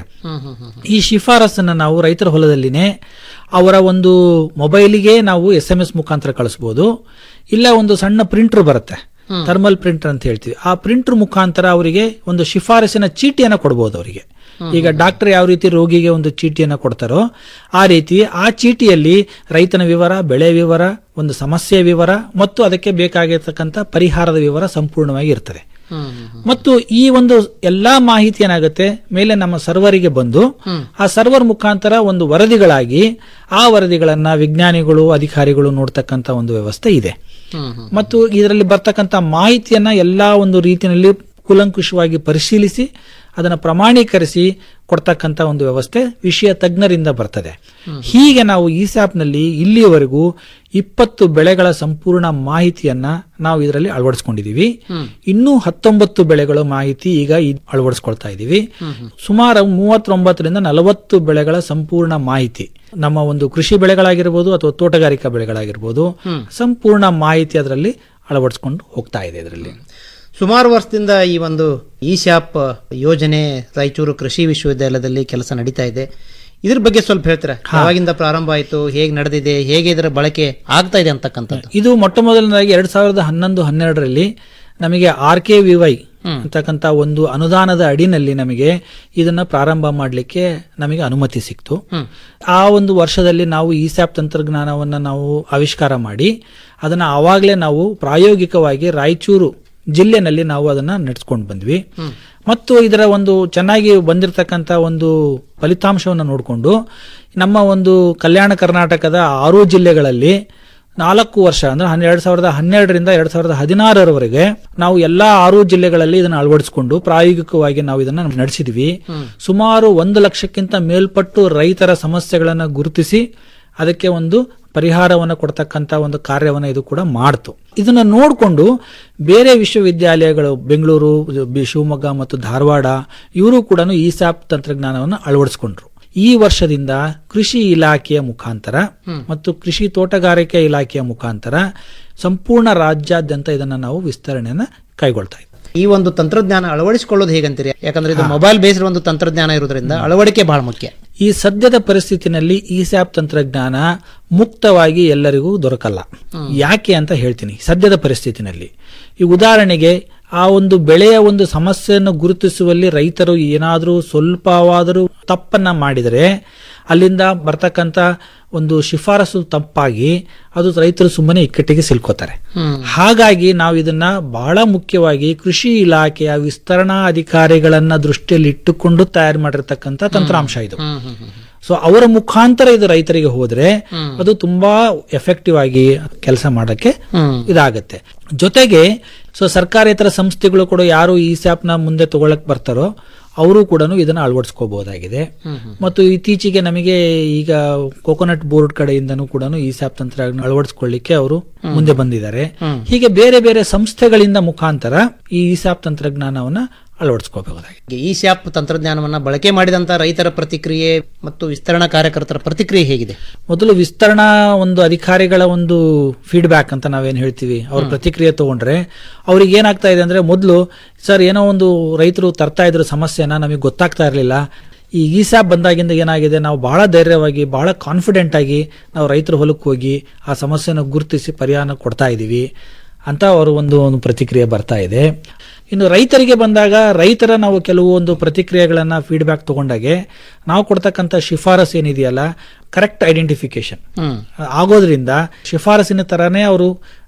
ಈ ಶಿಫಾರಸನ್ನ ನಾವು ರೈತರ ಹೊಲದಲ್ಲಿನೇ ಅವರ ಒಂದು ಮೊಬೈಲಿಗೆ ನಾವು ಎಸ್ ಎಂ ಎಸ್ ಮುಖಾಂತರ ಕಳಿಸಬಹುದು ಇಲ್ಲ ಒಂದು ಸಣ್ಣ ಪ್ರಿಂಟರ್ ಬರುತ್ತೆ ಥರ್ಮಲ್ ಪ್ರಿಂಟರ್ ಅಂತ ಹೇಳ್ತೀವಿ ಆ ಪ್ರಿಂಟರ್ ಮುಖಾಂತರ ಅವರಿಗೆ ಒಂದು ಶಿಫಾರಸಿನ ಚೀಟಿಯನ್ನ ಕೊಡಬಹುದು ಅವರಿಗೆ ಈಗ ಡಾಕ್ಟರ್ ಯಾವ ರೀತಿ ರೋಗಿಗೆ ಒಂದು ಚೀಟಿಯನ್ನ ಕೊಡ್ತಾರೋ ಆ ರೀತಿ ಆ ಚೀಟಿಯಲ್ಲಿ ರೈತನ ವಿವರ ಬೆಳೆ ವಿವರ ಒಂದು ಸಮಸ್ಯೆ ವಿವರ ಮತ್ತು ಅದಕ್ಕೆ ಬೇಕಾಗಿರ್ತಕ್ಕಂಥ ಪರಿಹಾರದ ವಿವರ ಸಂಪೂರ್ಣವಾಗಿ ಇರ್ತದೆ ಮತ್ತು ಈ ಒಂದು ಎಲ್ಲಾ ಮಾಹಿತಿ ಏನಾಗುತ್ತೆ ಮೇಲೆ ನಮ್ಮ ಸರ್ವರಿಗೆ ಬಂದು ಆ ಸರ್ವರ್ ಮುಖಾಂತರ ಒಂದು ವರದಿಗಳಾಗಿ ಆ ವರದಿಗಳನ್ನ ವಿಜ್ಞಾನಿಗಳು ಅಧಿಕಾರಿಗಳು ನೋಡ್ತಕ್ಕಂತ ಒಂದು ವ್ಯವಸ್ಥೆ ಇದೆ ಮತ್ತು ಇದರಲ್ಲಿ ಬರ್ತಕ್ಕಂತ ಮಾಹಿತಿಯನ್ನ ಎಲ್ಲಾ ಒಂದು ರೀತಿಯಲ್ಲಿ ಕೂಲಂಕುಷವಾಗಿ ಪರಿಶೀಲಿಸಿ ಅದನ್ನ ಪ್ರಮಾಣೀಕರಿಸಿ ಕೊಡ್ತಕ್ಕಂತ ಒಂದು ವ್ಯವಸ್ಥೆ ವಿಷಯ ತಜ್ಞರಿಂದ ಬರ್ತದೆ ಹೀಗೆ ನಾವು ಈ ನಲ್ಲಿ ಇಲ್ಲಿಯವರೆಗೂ ಇಪ್ಪತ್ತು ಬೆಳೆಗಳ ಸಂಪೂರ್ಣ ಮಾಹಿತಿಯನ್ನ ನಾವು ಇದರಲ್ಲಿ ಅಳವಡಿಸ್ಕೊಂಡಿದೀವಿ ಇನ್ನೂ ಹತ್ತೊಂಬತ್ತು ಬೆಳೆಗಳ ಮಾಹಿತಿ ಈಗ ಇದ್- ಅಳವಡಿಸ್ಕೊಳ್ತಾ ಇದೀವಿ ಸುಮಾರು ಮೂವತ್ತೊಂಬತ್ತರಿಂದ ನಲವತ್ತು ಬೆಳೆಗಳ ಸಂಪೂರ್ಣ ಮಾಹಿತಿ ನಮ್ಮ ಒಂದು ಕೃಷಿ ಬೆಳೆಗಳಾಗಿರ್ಬೋದು ಅಥವಾ ತೋಟಗಾರಿಕಾ ಬೆಳೆಗಳಾಗಿರ್ಬೋದು ಸಂಪೂರ್ಣ ಮಾಹಿತಿ ಅದರಲ್ಲಿ ಅಳವಡಿಸ್ಕೊಂಡು ಹೋಗ್ತಾ ಇದೆ ಇದರಲ್ಲಿ ಸುಮಾರು ವರ್ಷದಿಂದ ಈ ಒಂದು ಇ ಶಾಪ್ ಯೋಜನೆ ರಾಯಚೂರು ಕೃಷಿ ವಿಶ್ವವಿದ್ಯಾಲಯದಲ್ಲಿ ಕೆಲಸ ನಡೀತಾ ಇದೆ ಇದ್ರ ಬಗ್ಗೆ ಸ್ವಲ್ಪ ಹೇಳ್ತೀರಾ ಯಾವಾಗಿಂದ ಪ್ರಾರಂಭ ಆಯಿತು ಹೇಗೆ ನಡೆದಿದೆ ಹೇಗೆ ಇದರ ಬಳಕೆ ಆಗ್ತಾ ಇದೆ ಅಂತಕ್ಕಂಥದ್ದು ಇದು ಮೊಟ್ಟ ಮೊದಲನೇದಾಗಿ ಎರಡ್ ಸಾವಿರದ ಹನ್ನೊಂದು ಹನ್ನೆರಡರಲ್ಲಿ ನಮಗೆ ಆರ್ ಕೆ ವಿ ವೈ ಅಂತಕ್ಕಂಥ ಒಂದು ಅನುದಾನದ ಅಡಿನಲ್ಲಿ ನಮಗೆ ಇದನ್ನ ಪ್ರಾರಂಭ ಮಾಡಲಿಕ್ಕೆ ನಮಗೆ ಅನುಮತಿ ಸಿಕ್ತು ಆ ಒಂದು ವರ್ಷದಲ್ಲಿ ನಾವು ಈ ಸ್ಯಾಪ್ ತಂತ್ರಜ್ಞಾನವನ್ನ ನಾವು ಆವಿಷ್ಕಾರ ಮಾಡಿ ಅದನ್ನ ಆವಾಗಲೇ ನಾವು ಪ್ರಾಯೋಗಿಕವಾಗಿ ರಾಯಚೂರು ಜಿಲ್ಲೆನಲ್ಲಿ ನಾವು ಅದನ್ನ ನಡೆಸ್ಕೊಂಡು ಬಂದ್ವಿ ಮತ್ತು ಇದರ ಒಂದು ಚೆನ್ನಾಗಿ ಬಂದಿರತಕ್ಕಂತ ಒಂದು ಫಲಿತಾಂಶವನ್ನು ನೋಡಿಕೊಂಡು ನಮ್ಮ ಒಂದು ಕಲ್ಯಾಣ ಕರ್ನಾಟಕದ ಆರು ಜಿಲ್ಲೆಗಳಲ್ಲಿ ನಾಲ್ಕು ವರ್ಷ ಅಂದ್ರೆ ಹನ್ನೆರಡು ಸಾವಿರದ ಹನ್ನೆರಡರಿಂದ ಎರಡ್ ಸಾವಿರದ ಹದಿನಾರರವರೆಗೆ ನಾವು ಎಲ್ಲಾ ಆರು ಜಿಲ್ಲೆಗಳಲ್ಲಿ ಇದನ್ನು ಅಳವಡಿಸಿಕೊಂಡು ಪ್ರಾಯೋಗಿಕವಾಗಿ ನಾವು ಇದನ್ನ ನಡೆಸಿದ್ವಿ ಸುಮಾರು ಒಂದು ಲಕ್ಷಕ್ಕಿಂತ ಮೇಲ್ಪಟ್ಟು ರೈತರ ಸಮಸ್ಯೆಗಳನ್ನ ಗುರುತಿಸಿ ಅದಕ್ಕೆ ಒಂದು ಪರಿಹಾರವನ್ನು ಕೊಡ್ತಕ್ಕಂತ ಒಂದು ಕಾರ್ಯವನ್ನು ಇದು ಕೂಡ ಮಾಡ್ತು ಇದನ್ನ ನೋಡಿಕೊಂಡು ಬೇರೆ ವಿಶ್ವವಿದ್ಯಾಲಯಗಳು ಬೆಂಗಳೂರು ಬಿ- ಶಿವಮೊಗ್ಗ ಮತ್ತು ಧಾರವಾಡ ಇವರು ಕೂಡ ಈ ಸ್ಯಾಪ್ ತಂತ್ರಜ್ಞಾನವನ್ನು ಅಳವಡಿಸಿಕೊಂಡ್ರು ಈ ವರ್ಷದಿಂದ ಕೃಷಿ ಇಲಾಖೆಯ ಮುಖಾಂತರ ಮತ್ತು ಕೃಷಿ ತೋಟಗಾರಿಕೆ ಇಲಾಖೆಯ ಮುಖಾಂತರ ಸಂಪೂರ್ಣ ರಾಜ್ಯಾದ್ಯಂತ ಇದನ್ನ ನಾವು ವಿಸ್ತರಣೆಯನ್ನ ಕೈಗೊಳ್ತಾ ಇದ್ದೀವಿ ಈ ಒಂದು ತಂತ್ರಜ್ಞಾನ ಅಳವಡಿಸಿಕೊಳ್ಳೋದು ಹೇಗಂತೀರಿ ಯಾಕಂದ್ರೆ ಇದು ಮೊಬೈಲ್ ಬೇಸ್ಡ್ ಒಂದು ತಂತ್ರಜ್ಞಾನ ಇರೋದ್ರಿಂದ ಅಳವಡಿಕೆ ಬಹಳ ಮುಖ್ಯ ಈ ಸದ್ಯದ ಪರಿಸ್ಥಿತಿನಲ್ಲಿ ಈ ಸ್ಯಾಪ್ ತಂತ್ರಜ್ಞಾನ ಮುಕ್ತವಾಗಿ ಎಲ್ಲರಿಗೂ ದೊರಕಲ್ಲ ಯಾಕೆ ಅಂತ ಹೇಳ್ತೀನಿ ಸದ್ಯದ ಪರಿಸ್ಥಿತಿನಲ್ಲಿ ಈ ಉದಾಹರಣೆಗೆ ಆ ಒಂದು ಬೆಳೆಯ ಒಂದು ಸಮಸ್ಯೆಯನ್ನು ಗುರುತಿಸುವಲ್ಲಿ ರೈತರು ಏನಾದರೂ ಸ್ವಲ್ಪವಾದರೂ ತಪ್ಪನ್ನ ಮಾಡಿದರೆ ಅಲ್ಲಿಂದ ಬರ್ತಕ್ಕಂತ ಒಂದು ಶಿಫಾರಸು ತಪ್ಪಾಗಿ ಅದು ರೈತರು ಸುಮ್ಮನೆ ಇಕ್ಕಟ್ಟಿಗೆ ಸಿಲ್ಕೋತಾರೆ ಹಾಗಾಗಿ ನಾವು ಇದನ್ನ ಬಹಳ ಮುಖ್ಯವಾಗಿ ಕೃಷಿ ಇಲಾಖೆಯ ವಿಸ್ತರಣಾ ಅಧಿಕಾರಿಗಳನ್ನ ದೃಷ್ಟಿಯಲ್ಲಿ ಇಟ್ಟುಕೊಂಡು ತಯಾರು ಮಾಡಿರ್ತಕ್ಕಂಥ ತಂತ್ರಾಂಶ ಇದು ಸೊ ಅವರ ಮುಖಾಂತರ ಇದು ರೈತರಿಗೆ ಹೋದ್ರೆ ಅದು ತುಂಬಾ ಎಫೆಕ್ಟಿವ್ ಆಗಿ ಕೆಲಸ ಮಾಡಕ್ಕೆ ಇದಾಗತ್ತೆ ಜೊತೆಗೆ ಸೊ ಸರ್ಕಾರೇತರ ಸಂಸ್ಥೆಗಳು ಕೂಡ ಯಾರು ಈ ಸ್ಯಾಪ್ ನ ಮುಂದೆ ತಗೊಳಕ್ ಬರ್ತಾರೋ ಅವರು ಕೂಡ ಇದನ್ನ ಅಳವಡಿಸ್ಕೋಬಹುದಾಗಿದೆ ಮತ್ತು ಇತ್ತೀಚೆಗೆ ನಮಗೆ ಈಗ ಕೋಕೋನಟ್ ಬೋರ್ಡ್ ಕಡೆಯಿಂದನೂ ಕೂಡ ಈ ಸ್ಯಾಪ್ ತಂತ್ರ ಅಳವಡಿಸ್ಕೊಳ್ಳಿಕ್ಕೆ ಅವರು ಮುಂದೆ ಬಂದಿದ್ದಾರೆ ಹೀಗೆ ಬೇರೆ ಬೇರೆ ಸಂಸ್ಥೆಗಳಿಂದ ಮುಖಾಂತರ ಈ ಸ್ಯಾಪ್ ತಂತ್ರಜ್ಞಾನವನ್ನ ಅಳವಡಿಸ್ಕೋಬಹುದಾಗಿದೆ ಈ ಶಾಪ್ ತಂತ್ರಜ್ಞಾನವನ್ನ ಬಳಕೆ ಮಾಡಿದಂತ ರೈತರ ಪ್ರತಿಕ್ರಿಯೆ ಮತ್ತು ವಿಸ್ತರಣಾ ಕಾರ್ಯಕರ್ತರ ಪ್ರತಿಕ್ರಿಯೆ ಹೇಗಿದೆ ಮೊದಲು ವಿಸ್ತರಣಾ ಒಂದು ಅಧಿಕಾರಿಗಳ ಒಂದು ಫೀಡ್ಬ್ಯಾಕ್ ಅಂತ ನಾವೇನ್ ಹೇಳ್ತೀವಿ ಅವ್ರ ಪ್ರತಿಕ್ರಿಯೆ ತಗೊಂಡ್ರೆ ಅವ್ರಿಗೆ ಏನಾಗ್ತಾ ಇದೆ ಅಂದ್ರೆ ಮೊದಲು ಸರ್ ಏನೋ ಒಂದು ರೈತರು ತರ್ತಾ ಇದ್ರು ಸಮಸ್ಯೆನ ನಮಗೆ ಗೊತ್ತಾಗ್ತಾ ಇರಲಿಲ್ಲ ಈ ಈ ಸ್ಯಾಪ್ ಬಂದಾಗಿಂದ ಏನಾಗಿದೆ ನಾವು ಬಹಳ ಧೈರ್ಯವಾಗಿ ಬಹಳ ಕಾನ್ಫಿಡೆಂಟ್ ಆಗಿ ನಾವು ರೈತರ ಹೊಲಕ್ಕೆ ಹೋಗಿ ಆ ಸಮಸ್ಯೆನ ಗುರುತಿಸಿ ಪರಿಹಾರ ಕೊಡ್ತಾ ಇದೀವಿ ಅಂತ ಅವರು ಒಂದು ಒಂದು ಪ್ರತಿಕ್ರಿಯೆ ಬರ್ತಾ ಇದೆ ಇನ್ನು ರೈತರಿಗೆ ಬಂದಾಗ ರೈತರ ನಾವು ಕೆಲವು ಒಂದು ಪ್ರತಿಕ್ರಿಯೆಗಳನ್ನ ಫೀಡ್ಬ್ಯಾಕ್ ತಗೊಂಡಾಗೆ ನಾವು ಕೊಡ್ತಕ್ಕಂಥ ಶಿಫಾರಸ್ ಏನಿದೆಯಲ್ಲ ಕರೆಕ್ಟ್ ಐಡೆಂಟಿಫಿಕೇಶನ್ ಆಗೋದ್ರಿಂದ ಶಿಫಾರಸಿನ ತರಾನೇ ಅವರು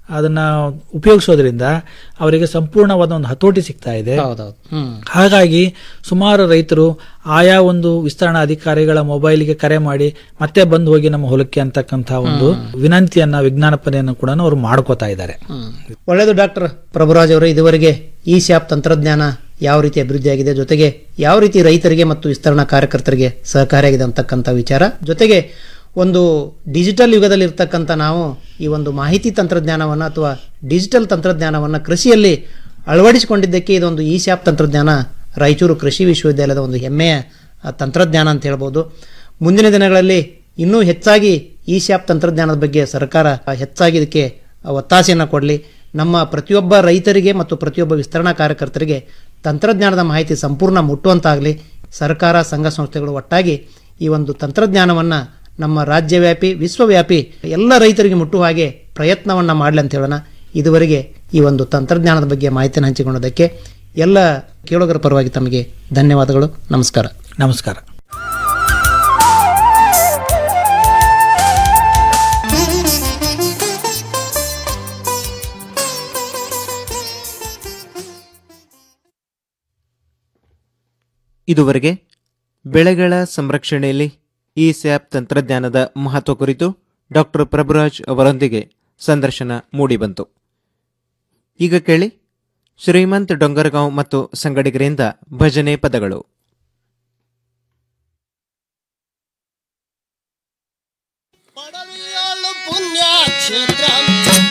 ಅದನ್ನ ಉಪಯೋಗಿಸೋದ್ರಿಂದ ಅವರಿಗೆ ಸಂಪೂರ್ಣವಾದ ಒಂದು ಹತೋಟಿ ಸಿಗ್ತಾ ಇದೆ ಹೌದೌದು ಹ್ಮ್ ಹಾಗಾಗಿ ಸುಮಾರು ರೈತರು ಆಯಾ ಒಂದು ವಿಸ್ತರಣಾ ಅಧಿಕಾರಿಗಳ ಮೊಬೈಲ್ಗೆ ಕರೆ ಮಾಡಿ ಮತ್ತೆ ಬಂದು ಹೋಗಿ ನಮ್ಮ ಹೊಲಕ್ಕೆ ಅಂತಕ್ಕಂಥ ಒಂದು ವಿನಂತಿಯನ್ನ ವಿಜ್ಞಾಪನೆಯನ್ನು ಕೂಡ ಅವರು ಮಾಡ್ಕೋತಾ ಇದ್ದಾರೆ ಒಳ್ಳೆಯದು ಡಾಕ್ಟರ್ ಪ್ರಭುರಾಜ್ ಅವರೇ ಇದುವರೆಗೆ ಈ ಸ್ಯಾಪ್ ತಂತ್ರಜ್ಞಾನ ಯಾವ ರೀತಿ ಅಭಿವೃದ್ಧಿಯಾಗಿದೆ ಜೊತೆಗೆ ಯಾವ ರೀತಿ ರೈತರಿಗೆ ಮತ್ತು ವಿಸ್ತರಣಾ ಕಾರ್ಯಕರ್ತರಿಗೆ ಸಹಕಾರಿಯಾಗಿದೆ ಅಂತಕ್ಕಂಥ ವಿಚಾರ ಜೊತೆಗೆ ಒಂದು ಡಿಜಿಟಲ್ ಯುಗದಲ್ಲಿ ಇರ್ತಕ್ಕಂಥ ನಾವು ಈ ಒಂದು ಮಾಹಿತಿ ತಂತ್ರಜ್ಞಾನವನ್ನು ಅಥವಾ ಡಿಜಿಟಲ್ ತಂತ್ರಜ್ಞಾನವನ್ನು ಕೃಷಿಯಲ್ಲಿ ಅಳವಡಿಸಿಕೊಂಡಿದ್ದಕ್ಕೆ ಇದೊಂದು ಈ ಸ್ಯಾಪ್ ತಂತ್ರಜ್ಞಾನ ರಾಯಚೂರು ಕೃಷಿ ವಿಶ್ವವಿದ್ಯಾಲಯದ ಒಂದು ಹೆಮ್ಮೆಯ ಆ, ತಂತ್ರಜ್ಞಾನ ಅಂತ ಹೇಳ್ಬೋದು ಮುಂದಿನ ದಿನಗಳಲ್ಲಿ ಇನ್ನೂ ಹೆಚ್ಚಾಗಿ ಈ ಸ್ಯಾಪ್ ತಂತ್ರಜ್ಞಾನದ ಬಗ್ಗೆ ಸರ್ಕಾರ ಹೆಚ್ಚಾಗಿ ಇದಕ್ಕೆ ಒತ್ತಾಸೆಯನ್ನು ಕೊಡಲಿ ನಮ್ಮ ಪ್ರತಿಯೊಬ್ಬ ರೈತರಿಗೆ ಮತ್ತು ಪ್ರತಿಯೊಬ್ಬ ವಿಸ್ತರಣಾ ಕಾರ್ಯಕರ್ತರಿಗೆ ತಂತ್ರಜ್ಞಾನದ ಮಾಹಿತಿ ಸಂಪೂರ್ಣ ಮುಟ್ಟುವಂತಾಗಲಿ ಸರ್ಕಾರ ಸಂಘ ಸಂಸ್ಥೆಗಳು ಒಟ್ಟಾಗಿ ಈ ಒಂದು ತಂತ್ರಜ್ಞಾನವನ್ನು ನಮ್ಮ ರಾಜ್ಯವ್ಯಾಪಿ ವಿಶ್ವವ್ಯಾಪಿ ಎಲ್ಲ ರೈತರಿಗೆ ಮುಟ್ಟುವ ಹಾಗೆ ಪ್ರಯತ್ನವನ್ನು ಮಾಡಲಿ ಅಂತ ಹೇಳೋಣ ಇದುವರೆಗೆ ಈ ಒಂದು ತಂತ್ರಜ್ಞಾನದ ಬಗ್ಗೆ ಮಾಹಿತಿಯನ್ನು ಹಂಚಿಕೊಂಡದಕ್ಕೆ ಎಲ್ಲ ಕೇಳುಗರ ಪರವಾಗಿ ತಮಗೆ ಧನ್ಯವಾದಗಳು ನಮಸ್ಕಾರ ನಮಸ್ಕಾರ ಇದುವರೆಗೆ ಬೆಳೆಗಳ ಸಂರಕ್ಷಣೆಯಲ್ಲಿ ಈ ಸ್ಯಾಪ್ ತಂತ್ರಜ್ಞಾನದ ಮಹತ್ವ ಕುರಿತು ಡಾಕ್ಟರ್ ಪ್ರಭುರಾಜ್ ಅವರೊಂದಿಗೆ ಸಂದರ್ಶನ ಮೂಡಿಬಂತು ಈಗ ಕೇಳಿ ಶ್ರೀಮಂತ್ ಡೊಂಗರ್ಗಾಂವ್ ಮತ್ತು ಸಂಗಡಿಗರಿಂದ ಭಜನೆ ಪದಗಳು ಪುಣ್ಯಕ್ಷೇತ್ರ